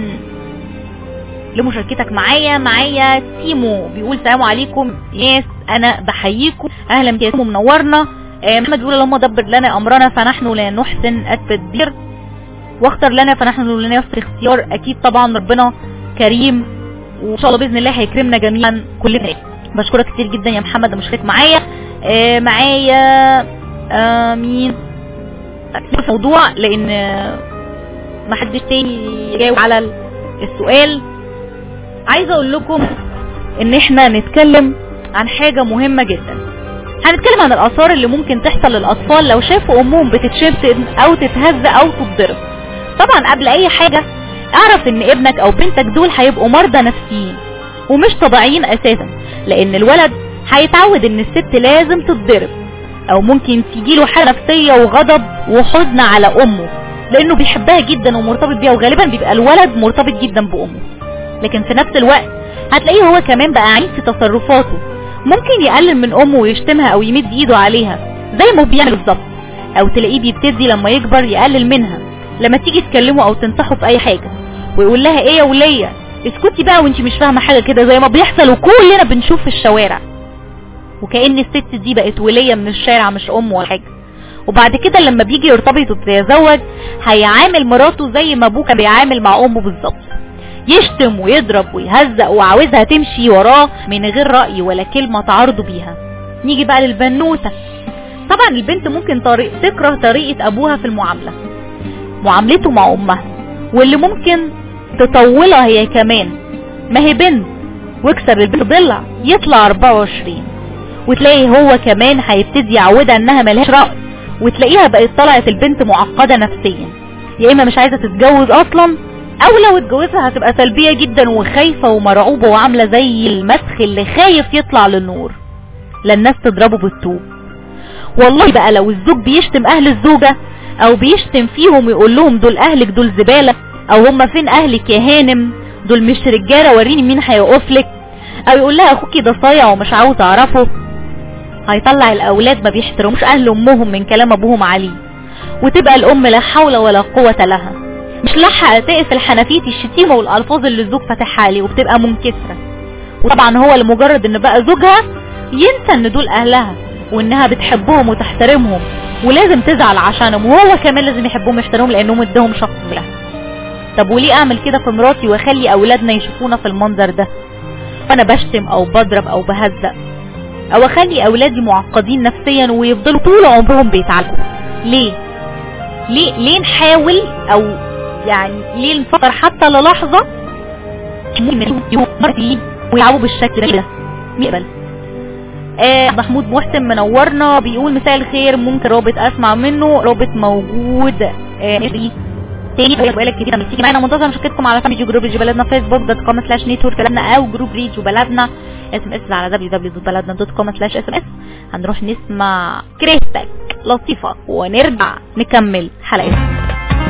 لمشاركتك معايا معايا تيمو بيقول سلام عليكم ياس انا بحييكم اهلا بك يا تيمو منورنا آه محمد بيقول اللهم دبر لنا امرنا فنحن لا نحسن التدبير واختر لنا فنحن لا نحسن اختيار اكيد طبعا ربنا كريم وان شاء الله باذن الله هيكرمنا جميعا كلنا بشكرك كتير جدا يا محمد مشارك معايا آه معايا آه مين موضوع لان ما حدش تاني يجاوب على السؤال عايزه اقول لكم ان احنا نتكلم عن حاجه مهمه جدا هنتكلم عن الاثار اللي ممكن تحصل للاطفال لو شافوا امهم بتتشتم او تتهز او تتضرب طبعا قبل اي حاجه اعرف ان ابنك او بنتك دول هيبقوا مرضى نفسيين ومش طبيعيين اساسا لان الولد هيتعود ان الست لازم تتضرب او ممكن تجيله حالة نفسية وغضب وحزن على امه لانه بيحبها جدا ومرتبط بيها وغالبا بيبقى الولد مرتبط جدا بامه لكن في نفس الوقت هتلاقيه هو كمان بقى عنيف في تصرفاته ممكن يقلل من امه ويشتمها او يمد ايده عليها زي ما بيعمل بالظبط او تلاقيه بيبتدي لما يكبر يقلل منها لما تيجي تكلمه او تنصحه في اي حاجة ويقول لها ايه يا ولية اسكتي بقى وانت مش فاهمة حاجة كده زي ما بيحصل وكلنا بنشوف في الشوارع وكأن الست دي بقت ولية من الشارع مش ام ولا حاجة وبعد كده لما بيجي يرتبط ويتزوج هيعامل مراته زي ما ابوه كان بيعامل مع امه بالظبط يشتم ويضرب ويهزق وعاوزها تمشي وراه من غير رأي ولا كلمة تعارضه بيها نيجي بقى للبنوتة طبعا البنت ممكن طريق تكره طريقة ابوها في المعاملة معاملته مع امها واللي ممكن تطولها هي كمان ما هي بنت واكسر البنت ضلع يطلع 24 وتلاقي هو كمان هيبتدي يعودها انها ملهاش رأي وتلاقيها بقت طلعت البنت معقدة نفسيا يا اما مش عايزة تتجوز اصلا او لو اتجوزها هتبقى سلبية جدا وخايفة ومرعوبة وعاملة زي المسخ اللي خايف يطلع للنور لا الناس تضربه بالطوب والله بقى لو الزوج بيشتم اهل الزوجة او بيشتم فيهم ويقول لهم دول اهلك دول زبالة او هم فين اهلك يا هانم دول مش رجالة وريني مين هيقفلك او يقول لها اخوكي ده صايع ومش عاوز اعرفه هيطلع الاولاد ما بيحترموش اهل امهم من كلام ابوهم عليه وتبقى الام لا حول ولا قوة لها مش لاحقة تقفل حنفية الشتيمة والالفاظ اللي الزوج فاتحها عليه وبتبقى منكسرة وطبعا هو لمجرد ان بقى زوجها ينسى ان دول اهلها وانها بتحبهم وتحترمهم ولازم تزعل عشانهم وهو كمان لازم يحبهم ويحترمهم لانهم ادهم شخص لها طب وليه اعمل كده في مراتي واخلي اولادنا يشوفونا في المنظر ده وانا بشتم او بضرب او بهزق او اخلي اولادي معقدين نفسيا ويفضلوا طول عمرهم بيتعالجوا ليه ليه ليه نحاول او يعني ليه نفكر حتى للحظة ويلعبوا بالشكل ده يقبل آه محمود محسن منورنا بيقول مساء الخير ممكن رابط اسمع منه رابط موجود آه تاني بقالك كتير لما تيجي معانا منتظر مشاركتكم على فيديو جروب ريج بلدنا فيسبوك دوت كوم سلاش نيتورك بلدنا او جروب ريج وبلدنا اس ام اس على www.بلدنا.com سلاش اس ام اس هنروح نسمع كريستك لطيفة ونرجع نكمل حلقتنا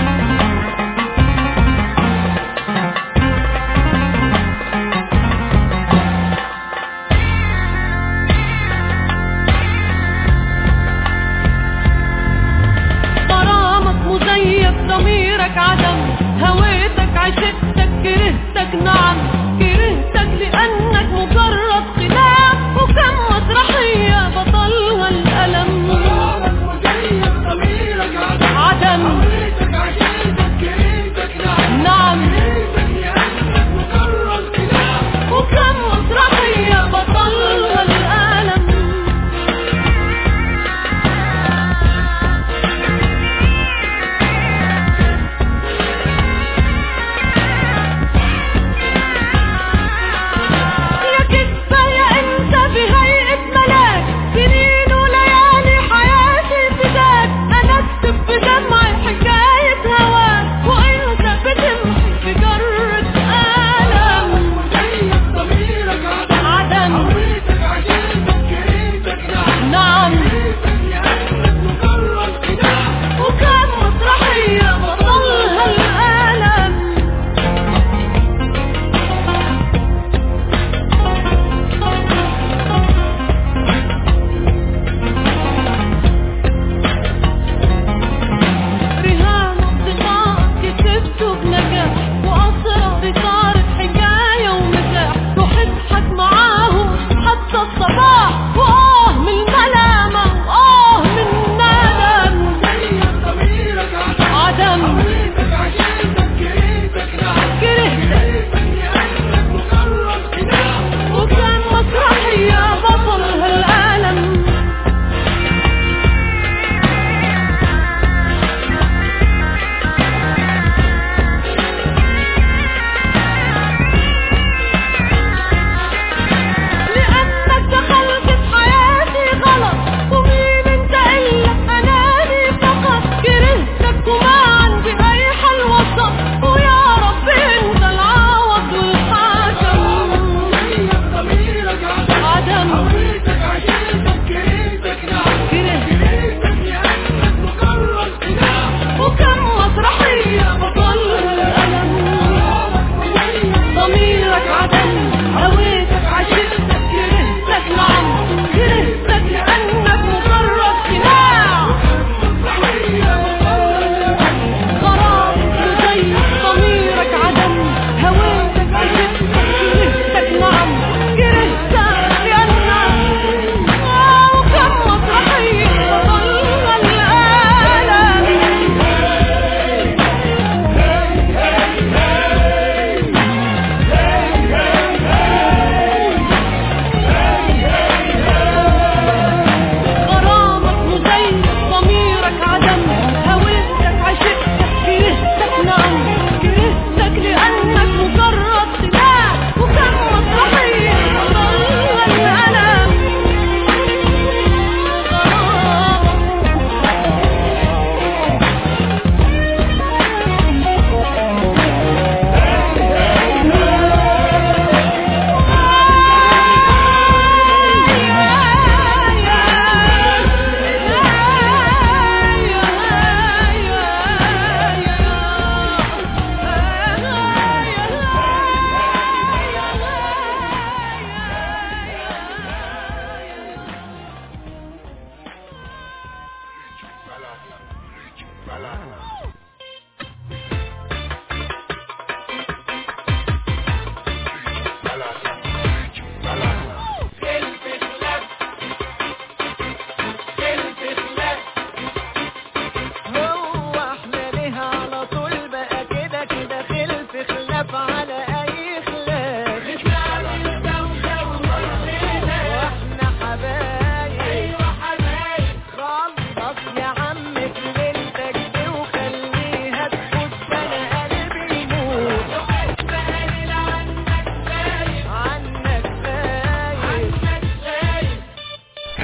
ضميرك عدم هويتك عشتك كرهتك نعم كرهتك لأنك مجرد خلاف وكم مسرحية بطلها الألم عدم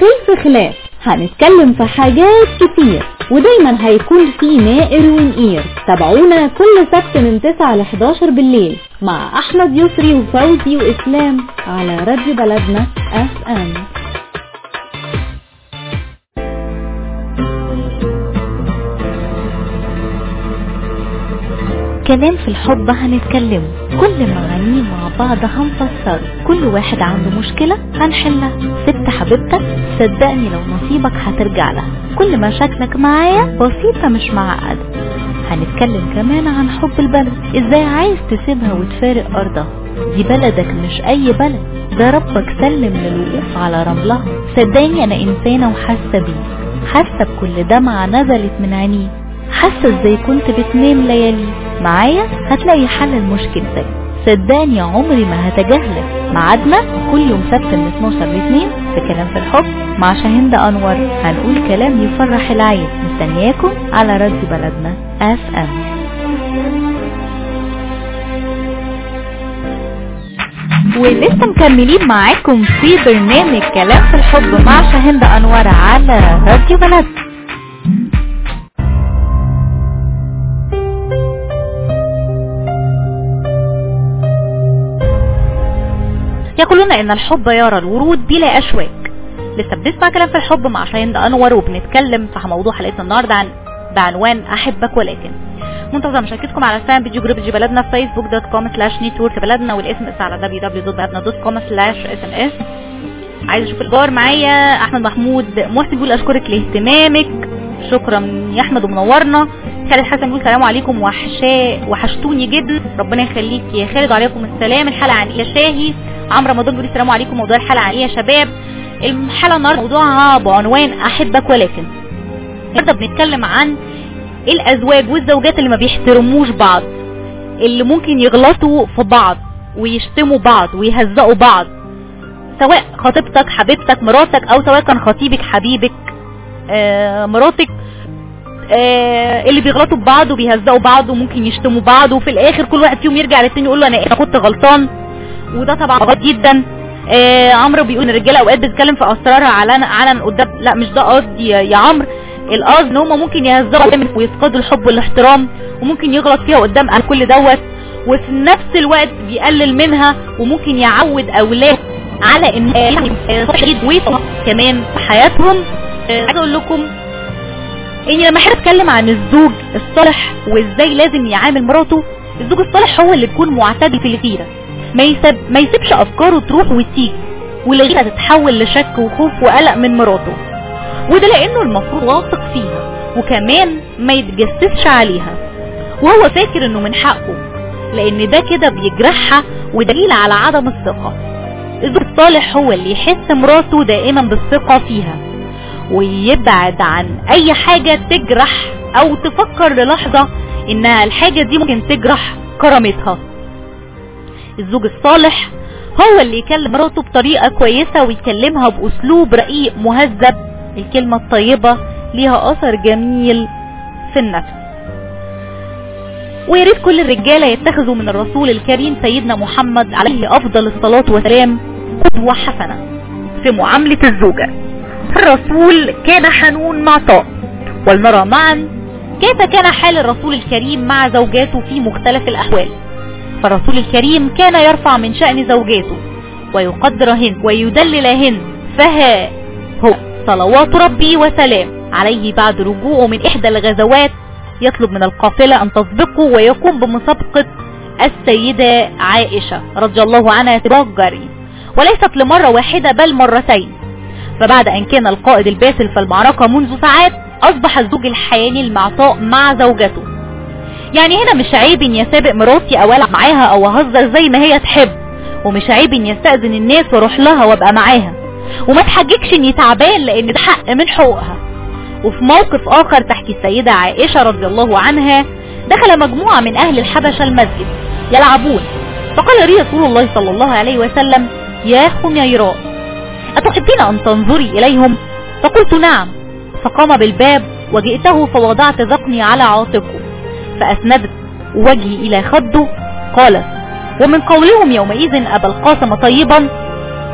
خلف خلاف هنتكلم في حاجات كتير ودايما هيكون في نائر ونقير تابعونا كل سبت من 9 ل 11 بالليل مع احمد يسري وفوزي واسلام على راديو بلدنا اف ام كلام في الحب هنتكلمه كل معانيه مع بعض هنفسره كل واحد عنده مشكلة هنحلها ست حبيبتك صدقني لو نصيبك هترجع لها كل مشاكلك معايا بسيطة مش معقدة هنتكلم كمان عن حب البلد ازاي عايز تسيبها وتفارق ارضها دي بلدك مش اي بلد ده ربك سلم للوقوف على رملها صدقني انا انسانة وحاسة بيه حاسة بكل دمعة نزلت من عينيه حاسة ازاي كنت بتنام ليالي معايا هتلاقي حل لمشكلتك صدقني عمري ما هتجاهلك ميعادنا كل يوم سبت من 12 ل 2 في كلام في الحب مع شاهند انور هنقول كلام يفرح العين مستنياكم على راديو بلدنا اف ام ولسه مكملين معاكم في برنامج كلام في الحب مع شاهند انور على راديو بلدنا يقولون ان الحب يرى الورود بلا اشواك لسه بنسمع كلام في الحب مع شاهين انور وبنتكلم في موضوع حلقتنا النهارده عن بعنوان احبك ولكن منتظر مشاركتكم على الفان بيجي جروب جي بلدنا في فيسبوك دوت كوم سلاش نيتورك بلدنا والاسم اس على www.بلدنا.com سلاش اس ام اس عايز اشوف الاخبار معايا احمد محمود محسن بيقول اشكرك لاهتمامك شكرا يا احمد ومنورنا خالد حسن بيقول السلام عليكم وحشا وحشتوني جدا ربنا يخليك يا خالد وعليكم السلام الحلقه عن ايه يا شاهي عمرو رمضان بيقول السلام عليكم موضوع الحلقه عن ايه يا شباب الحلقه النهارده موضوعها بعنوان احبك ولكن النهارده بنتكلم عن الازواج والزوجات اللي ما بيحترموش بعض اللي ممكن يغلطوا في بعض ويشتموا بعض ويهزقوا بعض سواء خطيبتك حبيبتك مراتك او سواء كان خطيبك حبيبك آه مراتك آه اللي بيغلطوا ببعض وبيهزقوا بعض وممكن يشتموا بعض وفي الاخر كل واحد فيهم يرجع للتاني يقول له انا انا كنت غلطان وده طبعا غلط جدا آه عمرو بيقول ان الرجاله اوقات بتتكلم في اسرارها علنا علنا قدام لا مش ده قصدي يا, يا عمرو القصد ان هم ممكن يهزقوا جامد ويفقدوا الحب والاحترام وممكن يغلط فيها قدام على كل دوت وفي نفس الوقت بيقلل منها وممكن يعود اولاد على ان يد كمان في حياتهم آه عايز اقول لكم اني لما احب اتكلم عن الزوج الصالح وازاي لازم يعامل مراته الزوج الصالح هو اللي يكون معتدل في الغيره ما يسيب ما يسيبش افكاره تروح وتيجي والغيره تتحول لشك وخوف وقلق من مراته وده لانه المفروض واثق فيها وكمان ما يتجسسش عليها وهو فاكر انه من حقه لان ده كده بيجرحها ودليل على عدم الثقه الزوج الصالح هو اللي يحس مراته دائما بالثقه فيها ويبعد عن اي حاجة تجرح او تفكر للحظة انها الحاجة دي ممكن تجرح كرامتها الزوج الصالح هو اللي يكلم مراته بطريقة كويسة ويكلمها باسلوب رقيق مهذب الكلمة الطيبة ليها اثر جميل في النفس وياريت كل الرجالة يتخذوا من الرسول الكريم سيدنا محمد عليه افضل الصلاة والسلام قدوة حسنة في معاملة الزوجة الرسول كان حنون مع طاء ولنرى معا كيف كان حال الرسول الكريم مع زوجاته في مختلف الأحوال فالرسول الكريم كان يرفع من شأن زوجاته ويقدرهن ويدللهن فها هو صلوات ربي وسلام عليه بعد رجوعه من إحدى الغزوات يطلب من القافلة أن تسبقه ويقوم بمسابقة السيدة عائشة رضي الله عنها تبجري وليست لمرة واحدة بل مرتين فبعد ان كان القائد الباسل في المعركة منذ ساعات اصبح الزوج الحياني المعطاء مع زوجته يعني هنا مش عيب ان يسابق مراتي او العب معاها او اهزر زي ما هي تحب ومش عيب ان يستأذن الناس واروح لها وابقى معاها وما تحججش اني تعبان لان ده حق من حقوقها وفي موقف اخر تحكي السيدة عائشة رضي الله عنها دخل مجموعة من اهل الحبشة المسجد يلعبون فقال لي رسول الله صلى الله عليه وسلم يا خميراء أتحبين أن تنظري إليهم فقلت نعم فقام بالباب وجئته فوضعت ذقني على عاتقه فأسندت وجهي إلى خده قال ومن قولهم يومئذ أبا القاسم طيبا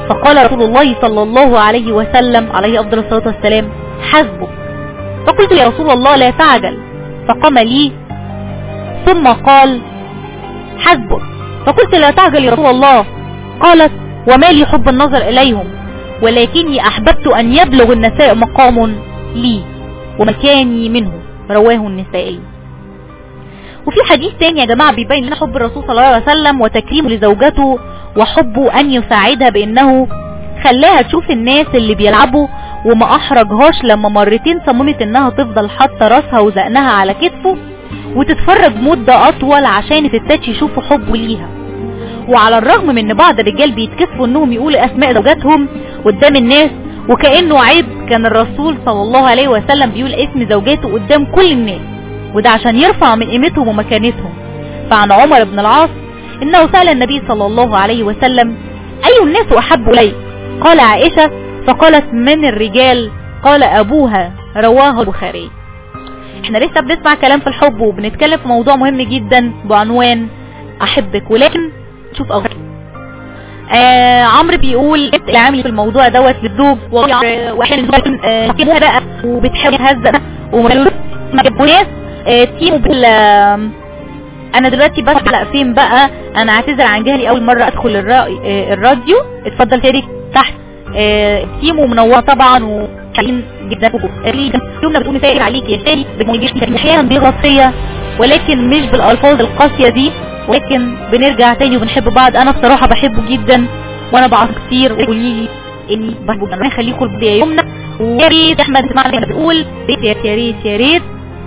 فقال رسول الله صلى الله عليه وسلم عليه أفضل الصلاة والسلام حسبك فقلت يا رسول الله لا تعجل فقام لي ثم قال حسبك فقلت لا تعجل يا رسول الله قالت وما لي حب النظر إليهم ولكني أحببت أن يبلغ النساء مقام لي ومكاني منه رواه النسائي وفي حديث تاني يا جماعة بيبين لنا حب الرسول صلى الله عليه وسلم وتكريمه لزوجته وحبه أن يساعدها بأنه خلاها تشوف الناس اللي بيلعبوا وما أحرجهاش لما مرتين صممت إنها تفضل حاطة راسها وزقنها على كتفه وتتفرج مدة أطول عشان الستات يشوفوا حبه ليها وعلى الرغم من ان بعض الرجال بيتكسفوا انهم يقولوا اسماء زوجاتهم قدام الناس وكأنه عيب كان الرسول صلى الله عليه وسلم بيقول اسم زوجاته قدام كل الناس وده عشان يرفع من قيمتهم ومكانتهم فعن عمر بن العاص انه سأل النبي صلى الله عليه وسلم اي الناس احب الي قال عائشة فقالت من الرجال قال ابوها رواه البخاري احنا لسه بنسمع كلام في الحب وبنتكلم في موضوع مهم جدا بعنوان احبك ولكن شوف أغير آه عمرو بيقول انت العامل في الموضوع دوت للزوج واحيانا الزوج يكون آه بقى وبتحاول تهزق وما ناس آه تيمو بال آه انا دلوقتي بسأل فين بقى انا اعتذر عن جهلي اول مرة ادخل الرأي آه الراديو اتفضل شارك تحت آه تيمو منورة طبعا وحلين جدا يومنا بتقول سائل عليك يا شاري احيانا بيغلط فيا ولكن مش بالالفاظ القاسية دي ولكن بنرجع تاني وبنحب بعض انا بصراحة بحبه جدا وانا بعض كتير قولي لي اني بحبه ربنا يخليكم البداية يومنا ويا ريت احمد اسمع بتقول يا ريت يا ريت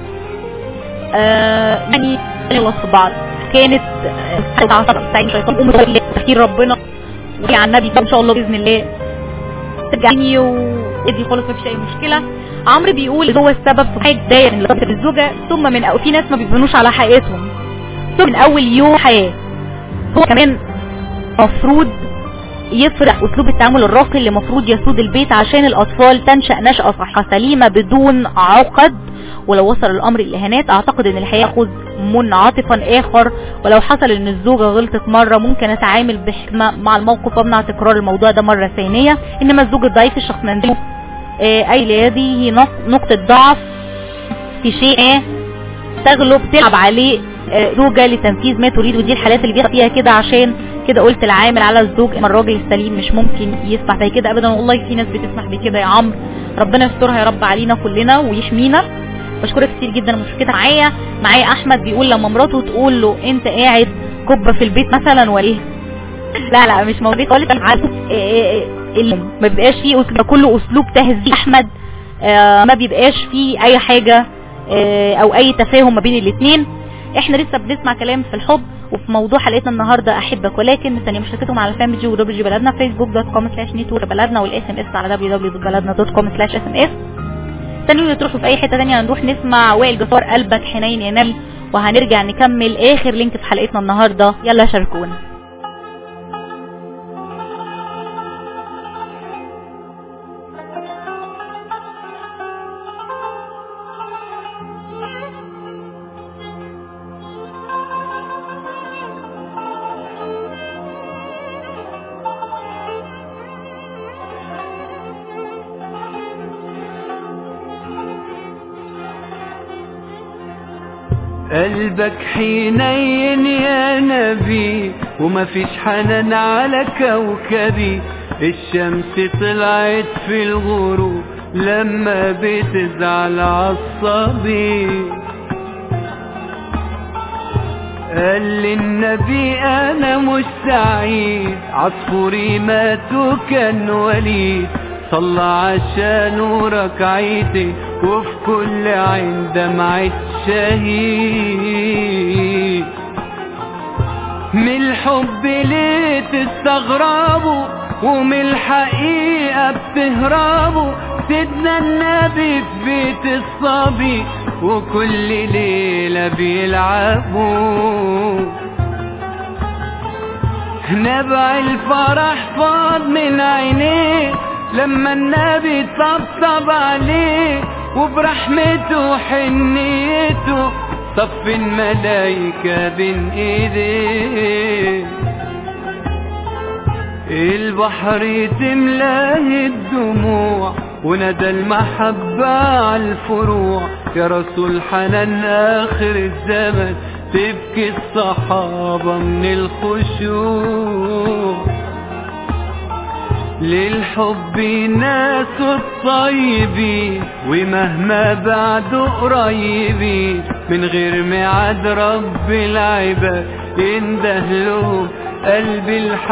آه يعني وسط بعض كانت عصر سعيد شيطان ام تفكير ربنا وهي على النبي ان شاء الله باذن الله ترجعني وادي خالص مفيش اي مشكله عمرو بيقول هو السبب في حاجه داير من الزوجه ثم من في ناس ما بيبنوش على حقيقتهم من اول يوم حياة هو كمان مفروض يفرق اسلوب التعامل الراقي اللي مفروض يسود البيت عشان الاطفال تنشأ نشأة صحة سليمة بدون عقد ولو وصل الامر الاهانات اعتقد ان الحياة ياخذ منعطفا اخر ولو حصل ان الزوجة غلطت مرة ممكن اتعامل بحكمة مع الموقف وامنع تكرار الموضوع ده مرة ثانية انما الزوج الضعيف الشخص ننزله اي هذه نقطة ضعف في شيء تغلب تلعب عليه زوجة لتنفيذ ما تريد ودي الحالات اللي بيحصل فيها كده عشان كده قلت العامل على الزوج اما الراجل السليم مش ممكن يسمح زي كده ابدا والله في ناس بتسمح بكده يا عمرو ربنا يسترها يا رب علينا كلنا ويحمينا بشكرك كتير جدا مشاركتك معايا معايا احمد بيقول لما مراته تقول له انت قاعد كبه في البيت مثلا ولا لا لا مش موجود خالص اللي ما بيبقاش فيه اسلوب كله اسلوب تهزيء احمد آه ما بيبقاش فيه اي حاجه آه او اي تفاهم ما بين الاثنين احنا لسه بنسمع كلام في الحب وفي موضوع حلقتنا النهاردة احبك ولكن مستنيه مشاركتهم على فان بيجي ودبليو بلدنا فيسبوك دوت كوم سلاش نيتور بلدنا والاس ام اس على www.بلدنا دوت كوم سلاش اس ام اس استنوني تروحوا في اي حتة تانية هنروح نسمع وائل جسار قلبك حنين يا نبي وهنرجع نكمل اخر لينك في حلقتنا النهاردة يلا شاركونا قلبك حنين يا نبي وما فيش حنان على كوكبي الشمس طلعت في الغروب لما بتزعل عصبي قال لي النبي انا مش سعيد عصفوري مات وكان وليد صلى عشان ركعتي وفي كل عين دمعة شهيد من الحب ليه تستغربوا ومن الحقيقة بتهربوا سيدنا النبي في بيت الصبي وكل ليلة بيلعبوا نبع الفرح فاض من عينيه لما النبي طبطب عليه وبرحمته وحنيته صف الملايكة بين ايديه البحر تملاه الدموع وندى المحبة على الفروع يا رسول حنان آخر الزمن تبكي الصحابة من الخشوع للحب ناس الطيبين ومهما بعدوا قريبين من غير ميعاد رب العباد ينده لهم قلب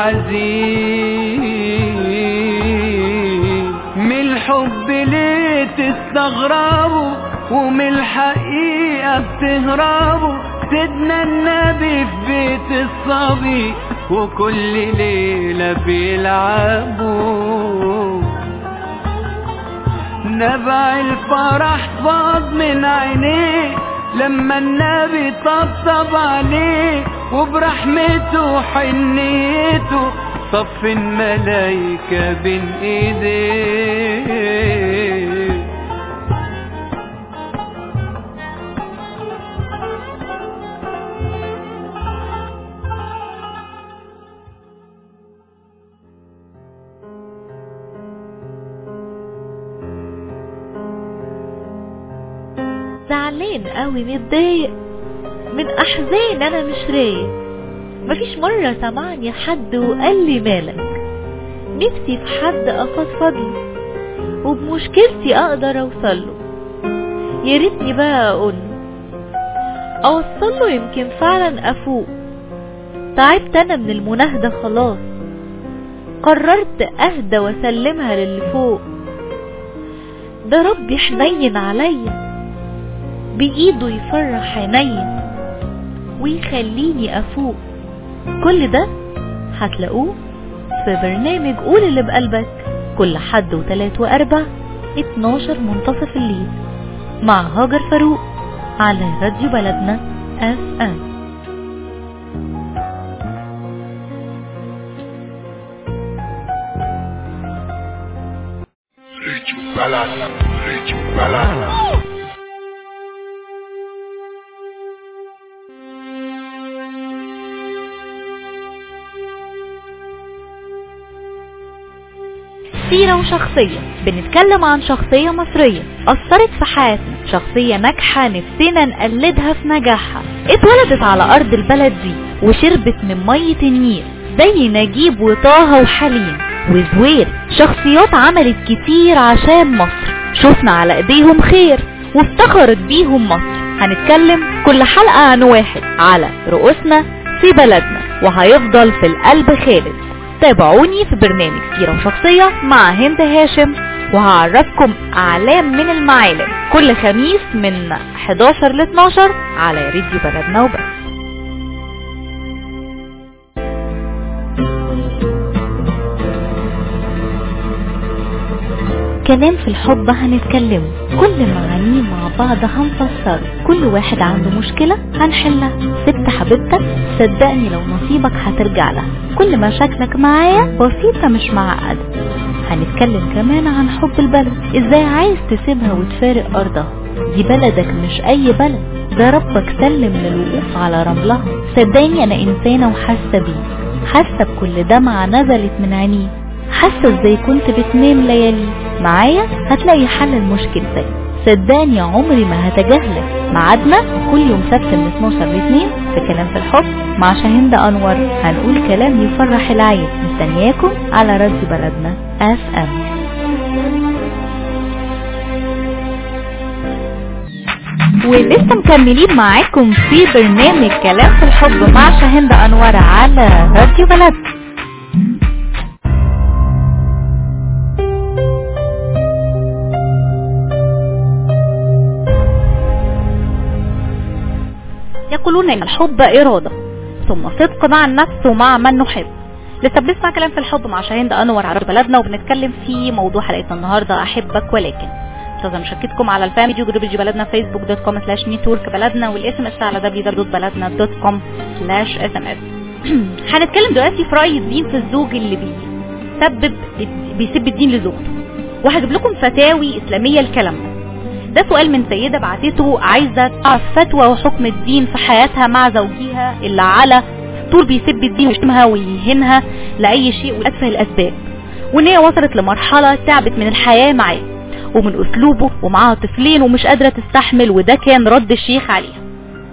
الحزين من الحب ليه تستغربوا ومن الحقيقة بتهربوا سيدنا النبي في بيت الصبي وكل ليلة بيلعبوا نبع الفرح فاض من عينيه لما النبي طبطب عليه وبرحمته وحنيته صف الملايكة بين ايديه زعلان قوي متضايق من احزان انا مش رايق مفيش مرة سمعني حد وقال لي مالك نفسي في حد افضفض له وبمشكلتي اقدر اوصله يا ريتني بقى اقول اوصله يمكن فعلا افوق تعبت انا من المناهدة خلاص قررت اهدى واسلمها للي فوق ده ربي حنين عليا بإيده يفرح عينيا ويخليني أفوق كل ده هتلاقوه في برنامج قول اللي بقلبك كل حد وتلات وأربع 12 منتصف الليل مع هاجر فاروق على راديو بلدنا اف ام Rich Balada, Rich Balada. سيرة وشخصية بنتكلم عن شخصية مصرية أثرت في حياتنا شخصية ناجحة نفسنا نقلدها في نجاحها اتولدت على أرض البلد دي وشربت من مية النيل زي نجيب وطه وحليم وزوير شخصيات عملت كتير عشان مصر شفنا على ايديهم خير وافتخرت بيهم مصر هنتكلم كل حلقة عن واحد على رؤوسنا في بلدنا وهيفضل في القلب خالد تابعوني في برنامج سيرة وشخصية مع هند هاشم وهعرفكم أعلام من المعالم كل خميس من 11 ل 12 على راديو بلدنا وبس كلام في الحب هنتكلمه كل معانيه مع بعض هنفسره كل واحد عنده مشكلة هنحلها ست حبيبتك صدقني لو نصيبك هترجع لها كل مشاكلك معايا بسيطة مش معقدة هنتكلم كمان عن حب البلد ازاي عايز تسيبها وتفارق ارضها دي بلدك مش اي بلد ده ربك سلم للوقوف على رملها صدقني انا انسانة وحاسة بيه حاسة بكل دمعة نزلت من عينيه حاسة ازاي كنت بتنام ليالي معايا هتلاقي حل لمشكلتك صدقني عمري ما هتجاهلك ميعادنا كل يوم سبت من 12 ل 2 في كلام في الحب مع شاهين انور هنقول كلام يفرح العين مستنياكم على راديو بلدنا اف ام ولسه مكملين معاكم في برنامج كلام في الحب مع شاهين انور على راديو بلدنا يقولون ان الحب ارادة ثم صدق مع النفس ومع من نحب لسه بنسمع كلام في الحب مع شاهين انور على بلدنا وبنتكلم في موضوع حلقتنا النهارده احبك ولكن استاذه مشاركتكم على الفان فيديو جروب بلدنا فيسبوك دوت كوم سلاش نيتورك بلدنا والاس ام اس على www.بلدنا.com سلاش اس ام اس هنتكلم دلوقتي في راي الدين في الزوج اللي بيسبب بيسب الدين لزوجته وهجيب لكم فتاوي اسلاميه الكلام ده ده سؤال من سيدة بعتته عايزة تعرف فتوى وحكم الدين في حياتها مع زوجها اللي على طول بيسب الدين ويشتمها ويهينها لأي شيء وأتفه الأسباب وإن هي وصلت لمرحلة تعبت من الحياة معاه ومن أسلوبه ومعاها طفلين ومش قادرة تستحمل وده كان رد الشيخ عليها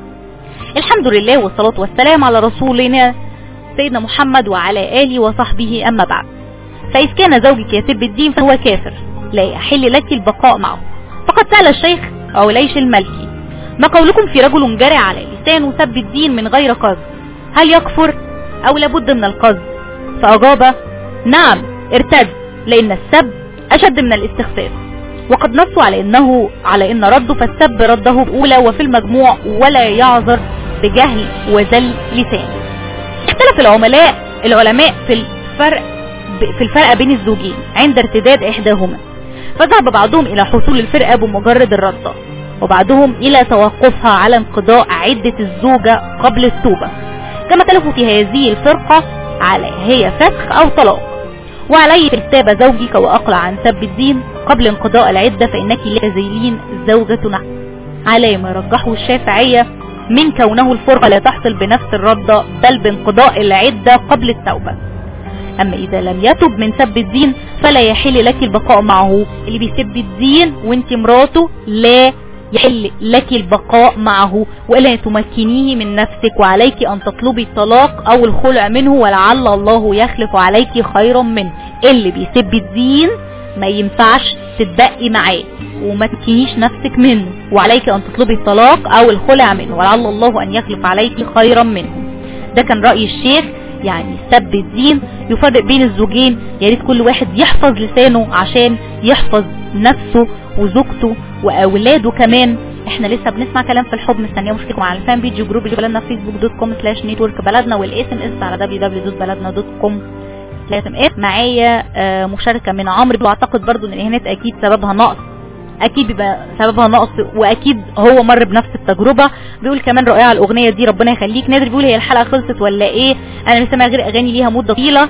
الحمد لله والصلاة والسلام على رسولنا سيدنا محمد وعلى آله وصحبه أما بعد فإذ كان زوجك يسب الدين فهو كافر لا يحل لك البقاء معه فقد سأل الشيخ عوليش الملكي ما قولكم في رجل جرى على لسانه سب الدين من غير قصد هل يكفر أو لابد من القصد فأجاب نعم ارتد لأن السب أشد من الاستخفاف وقد نصوا على انه على ان رده فالسب رده بأولى وفي المجموع ولا يعذر بجهل وذل لسان اختلف العملاء العلماء في الفرق في الفرق بين الزوجين عند ارتداد احداهما فذهب بعضهم الى حصول الفرقة بمجرد الردة وبعضهم الى توقفها على انقضاء عدة الزوجة قبل التوبة كما تلفوا في هذه الفرقة على هي فسخ او طلاق وعليه تاب زوجك واقلع عن سب الدين قبل انقضاء العدة فانك لا تزيلين زوجة نحو على ما رجحه الشافعية من كونه الفرقة لا تحصل بنفس الردة بل بانقضاء العدة قبل التوبة اما اذا لم يتب من سب الدين فلا يحل لك البقاء معه اللي بيسب الدين وانت مراته لا يحل لك البقاء معه ولا تمكنيه من نفسك وعليك ان تطلبي الطلاق او الخلع منه ولعل الله يخلف عليك خيرا منه اللي بيسب الدين ما ينفعش تتبقي معاه وما تكنيش نفسك منه وعليك ان تطلبي الطلاق او الخلع منه ولعل الله ان يخلف عليك خيرا منه ده كان رأي الشيخ يعني سب الدين يفرق بين الزوجين يا ريت كل واحد يحفظ لسانه عشان يحفظ نفسه وزوجته واولاده كمان احنا لسه بنسمع كلام في الحب مستنيه مشكلكم على الفان بيج جروب اللي بلدنا فيسبوك دوت كوم سلاش نيتورك بلدنا والاس ام اس على www.بلدنا.com لازم ايه معايا آه مشاركه من عمرو واعتقد برضو ان الاهانات اكيد سببها نقص اكيد بيبقى سببها نقص واكيد هو مر بنفس التجربه بيقول كمان رائعه الاغنيه دي ربنا يخليك نادر بيقول هي الحلقه خلصت ولا ايه انا مش سامع غير اغاني ليها مده طويله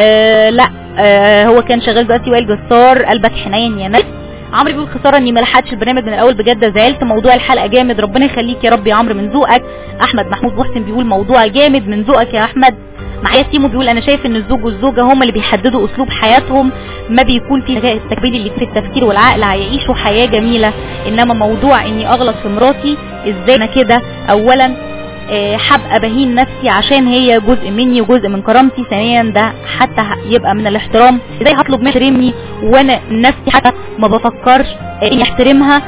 آه لا آه هو كان شغال دلوقتي وائل جسار قلبك حنين يا ناس عمرو بيقول خساره اني ما لحقتش البرنامج من الاول بجد زعلت موضوع الحلقه جامد ربنا يخليك يا رب يا عمرو من ذوقك احمد محمود محسن بيقول موضوع جامد من ذوقك يا احمد معايا تيمو بيقول انا شايف ان الزوج والزوجه هم اللي بيحددوا اسلوب حياتهم ما بيكون في التكبير اللي في التفكير والعقل هيعيشوا حياه جميله انما موضوع اني اغلط في مراتي ازاي انا كده اولا هبقى بهين نفسي عشان هي جزء مني وجزء من كرامتي ثانيا ده حتى يبقى من الاحترام ازاي هطلب منها تحترمني وانا نفسي حتى ما بفكرش اني احترمها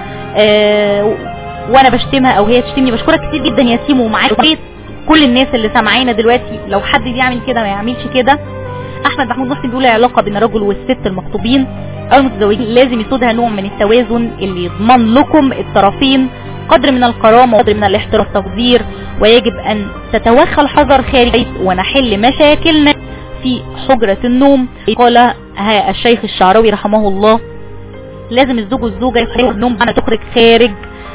اه وانا بشتمها او هي تشتمني بشكرك كتير جدا يا تيمو ومعاك كل الناس اللي سامعانا دلوقتي لو حد بيعمل كده ما يعملش كده احمد محمود محسن بيقول العلاقه بين الرجل والست المخطوبين او المتزوجين لازم يسودها نوع من التوازن اللي يضمن لكم الطرفين قدر من الكرامه وقدر من الاحترام والتقدير ويجب ان تتوخى الحذر خارج البيت ونحل مشاكلنا في حجرة النوم قال الشيخ الشعراوي رحمه الله لازم الزوج والزوجة يخرجوا النوم أنا تخرج خارج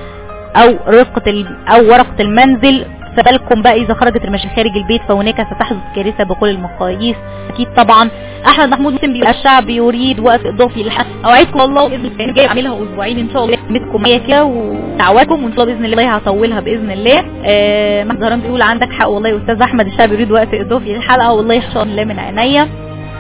او رفقة او ورقة المنزل فبالكم بقى اذا خرجت المشي خارج البيت فهناك ستحدث كارثة بكل المقاييس اكيد طبعا احمد محمود مسلم بيقول الشعب يريد وقت اضافي للحق اوعدكم والله باذن الله جاي اعملها اسبوعين ان شاء الله خدمتكم معايا كده ودعواتكم وان شاء الله باذن الله هطولها باذن الله آه محمد زهران بيقول عندك حق والله يا استاذ احمد الشعب يريد وقت اضافي للحلقه والله ان شاء الله من عينيا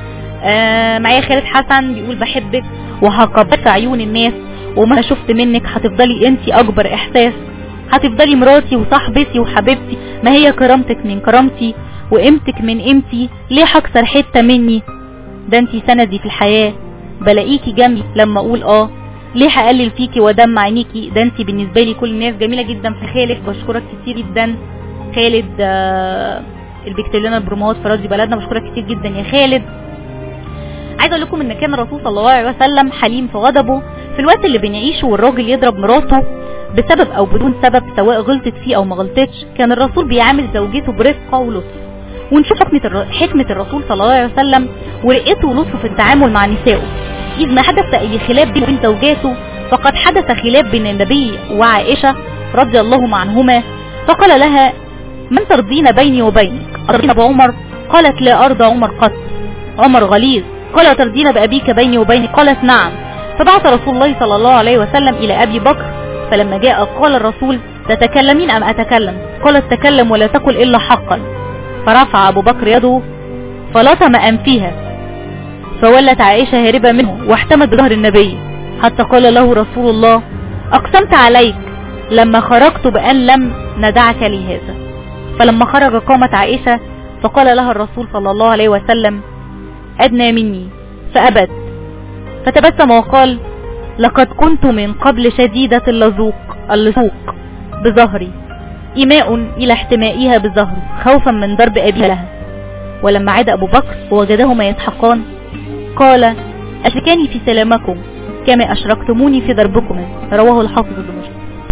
آه معايا خالد حسن بيقول بحبك وهكبرك في عيون الناس وما شفت منك هتفضلي انت اكبر احساس هتفضلي مراتي وصاحبتي وحبيبتي ما هي كرامتك من كرامتي وقيمتك من قيمتي ليه هكسر حتة مني ده انتي سندي في الحياة بلاقيكي جنبي لما اقول اه ليه هقلل فيكي وادمع عينيكي ده انتي بالنسبة لي كل الناس جميلة جدا في خالد بشكرك كتير جدا خالد آه اللي لنا البروموات في راديو بلدنا بشكرك كتير جدا يا خالد عايز اقول لكم ان كان الرسول صلى الله عليه وسلم حليم في غضبه في الوقت اللي بنعيشه والراجل يضرب مراته بسبب او بدون سبب سواء غلطت فيه او ما غلطتش كان الرسول بيعامل زوجته برفقه ولطف ونشوف حكمة, الر... حكمة الرسول صلى الله عليه وسلم ورقته ولطفه في التعامل مع نسائه إذ ما حدث أي خلاف بين وبين زوجاته فقد حدث خلاف بين النبي وعائشة رضي الله عنهما فقال لها من ترضين بيني وبينك أرضين بعمر قالت لا أرضى عمر قط عمر غليظ قال ترضين بأبيك بيني وبينك قالت نعم فبعث رسول الله صلى الله عليه وسلم إلى أبي بكر فلما جاء قال الرسول تتكلمين أم أتكلم قالت تكلم ولا تقل إلا حقا فرفع أبو بكر يده فلطم أنفها فولت عائشة هاربة منه واحتمت بظهر النبي حتى قال له رسول الله أقسمت عليك لما خرجت بأن لم ندعك لي هذا فلما خرج قامت عائشة فقال لها الرسول صلى الله عليه وسلم أدنى مني فأبت فتبسم وقال لقد كنت من قبل شديدة اللزوق اللزوق بظهري إيماء إلى احتمائها بظهري خوفا من ضرب أبي لها ولما عاد أبو بكر ووجدهما يضحكان قال أشركاني في سلامكم كما أشركتموني في ضربكم رواه الحافظ دمشق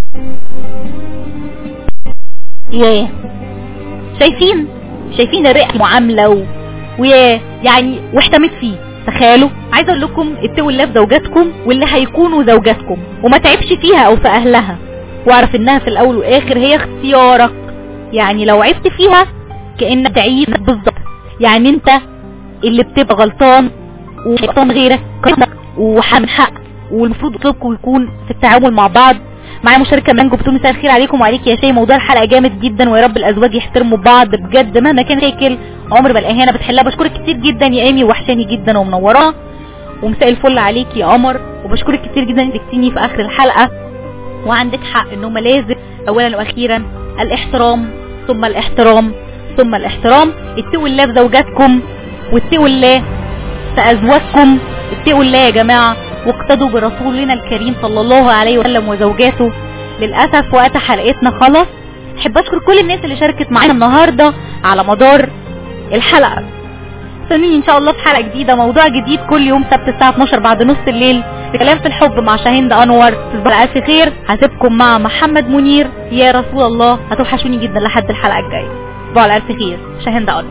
ياه شايفين شايفين الرئة معاملة و... وياه يعني واحتمت فيه تخيلوا عايز اقول لكم اتقوا الله في زوجاتكم واللي هيكونوا زوجاتكم وما تعبش فيها او في اهلها واعرف انها في الاول والاخر هي اختيارك يعني لو عبت فيها كأنك تعيد بالظبط يعني انت اللي بتبقى غلطان وغلطان غيرك وحامل حق والمفروض اسلوبكم يكون في التعامل مع بعض معايا مشاركه مانجو بتقول مساء الخير عليكم وعليك يا شيء موضوع الحلقه جامد جدا ويا رب الازواج يحترموا بعض بجد مهما كان شاكل عمر ما الاهانه بتحلها بشكرك كتير جدا يا ايمي وحشاني جدا ومنوراه ومساء الفل عليك يا قمر وبشكرك كتير جدا انك تكتيني في اخر الحلقه وعندك حق ان هما لازم اولا واخيرا الاحترام ثم الاحترام ثم الاحترام اتقوا الله في زوجاتكم واتقوا الله في ازواجكم اتقوا الله يا جماعه واقتدوا برسولنا الكريم صلى الله عليه وسلم وزوجاته للأسف وقت حلقتنا خلص احب اشكر كل الناس اللي شاركت معانا النهاردة على مدار الحلقة استنوني ان شاء الله في حلقة جديدة موضوع جديد كل يوم سبت الساعة 12 بعد نص الليل في كلام في الحب مع شاهين انور تصبحوا على الف خير هسيبكم مع محمد منير يا رسول الله هتوحشوني جدا لحد الحلقة الجاية تصبحوا على الف خير شاهين انور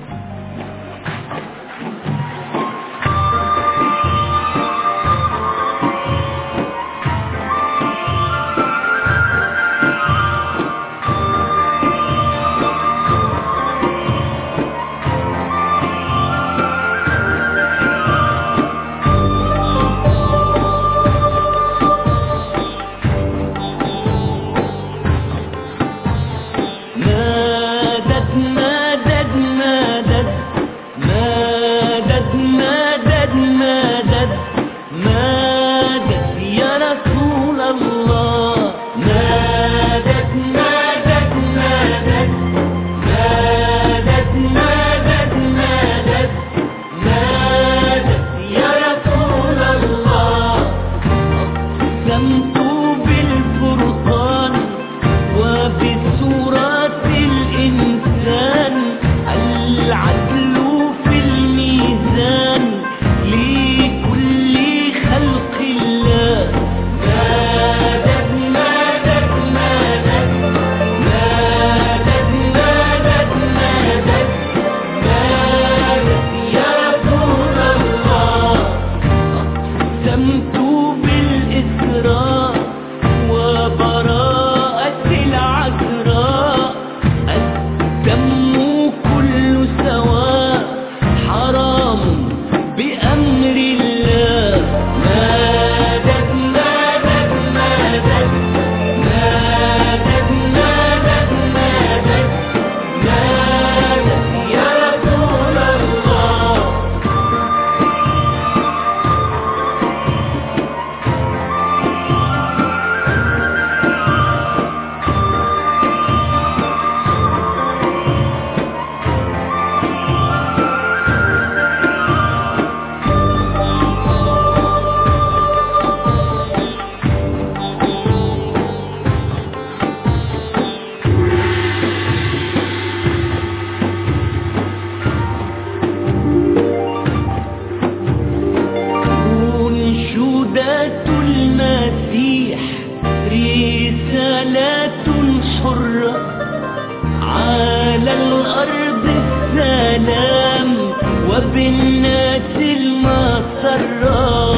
مدد مدد مدد مدد مدد مدد مدد يا رسول الله مدد مدد مدد مدد مدد مدد مدد يا رسول الله أقسمت بالفرقان وبسورة الإنسان العدل في الميزان لكل خلق الله مدد مدد مدد مدد مدد مدد مدد يا رسول الله أقسمت بالإسراء وبراءة العذراء الدم كل سواء حرام بأمر الله مدد مدد مدد مدد مدد مدد مدد يا رسول الله أنشودة المسيح رسالة حرة على الأرض السلام وبالناس المسرة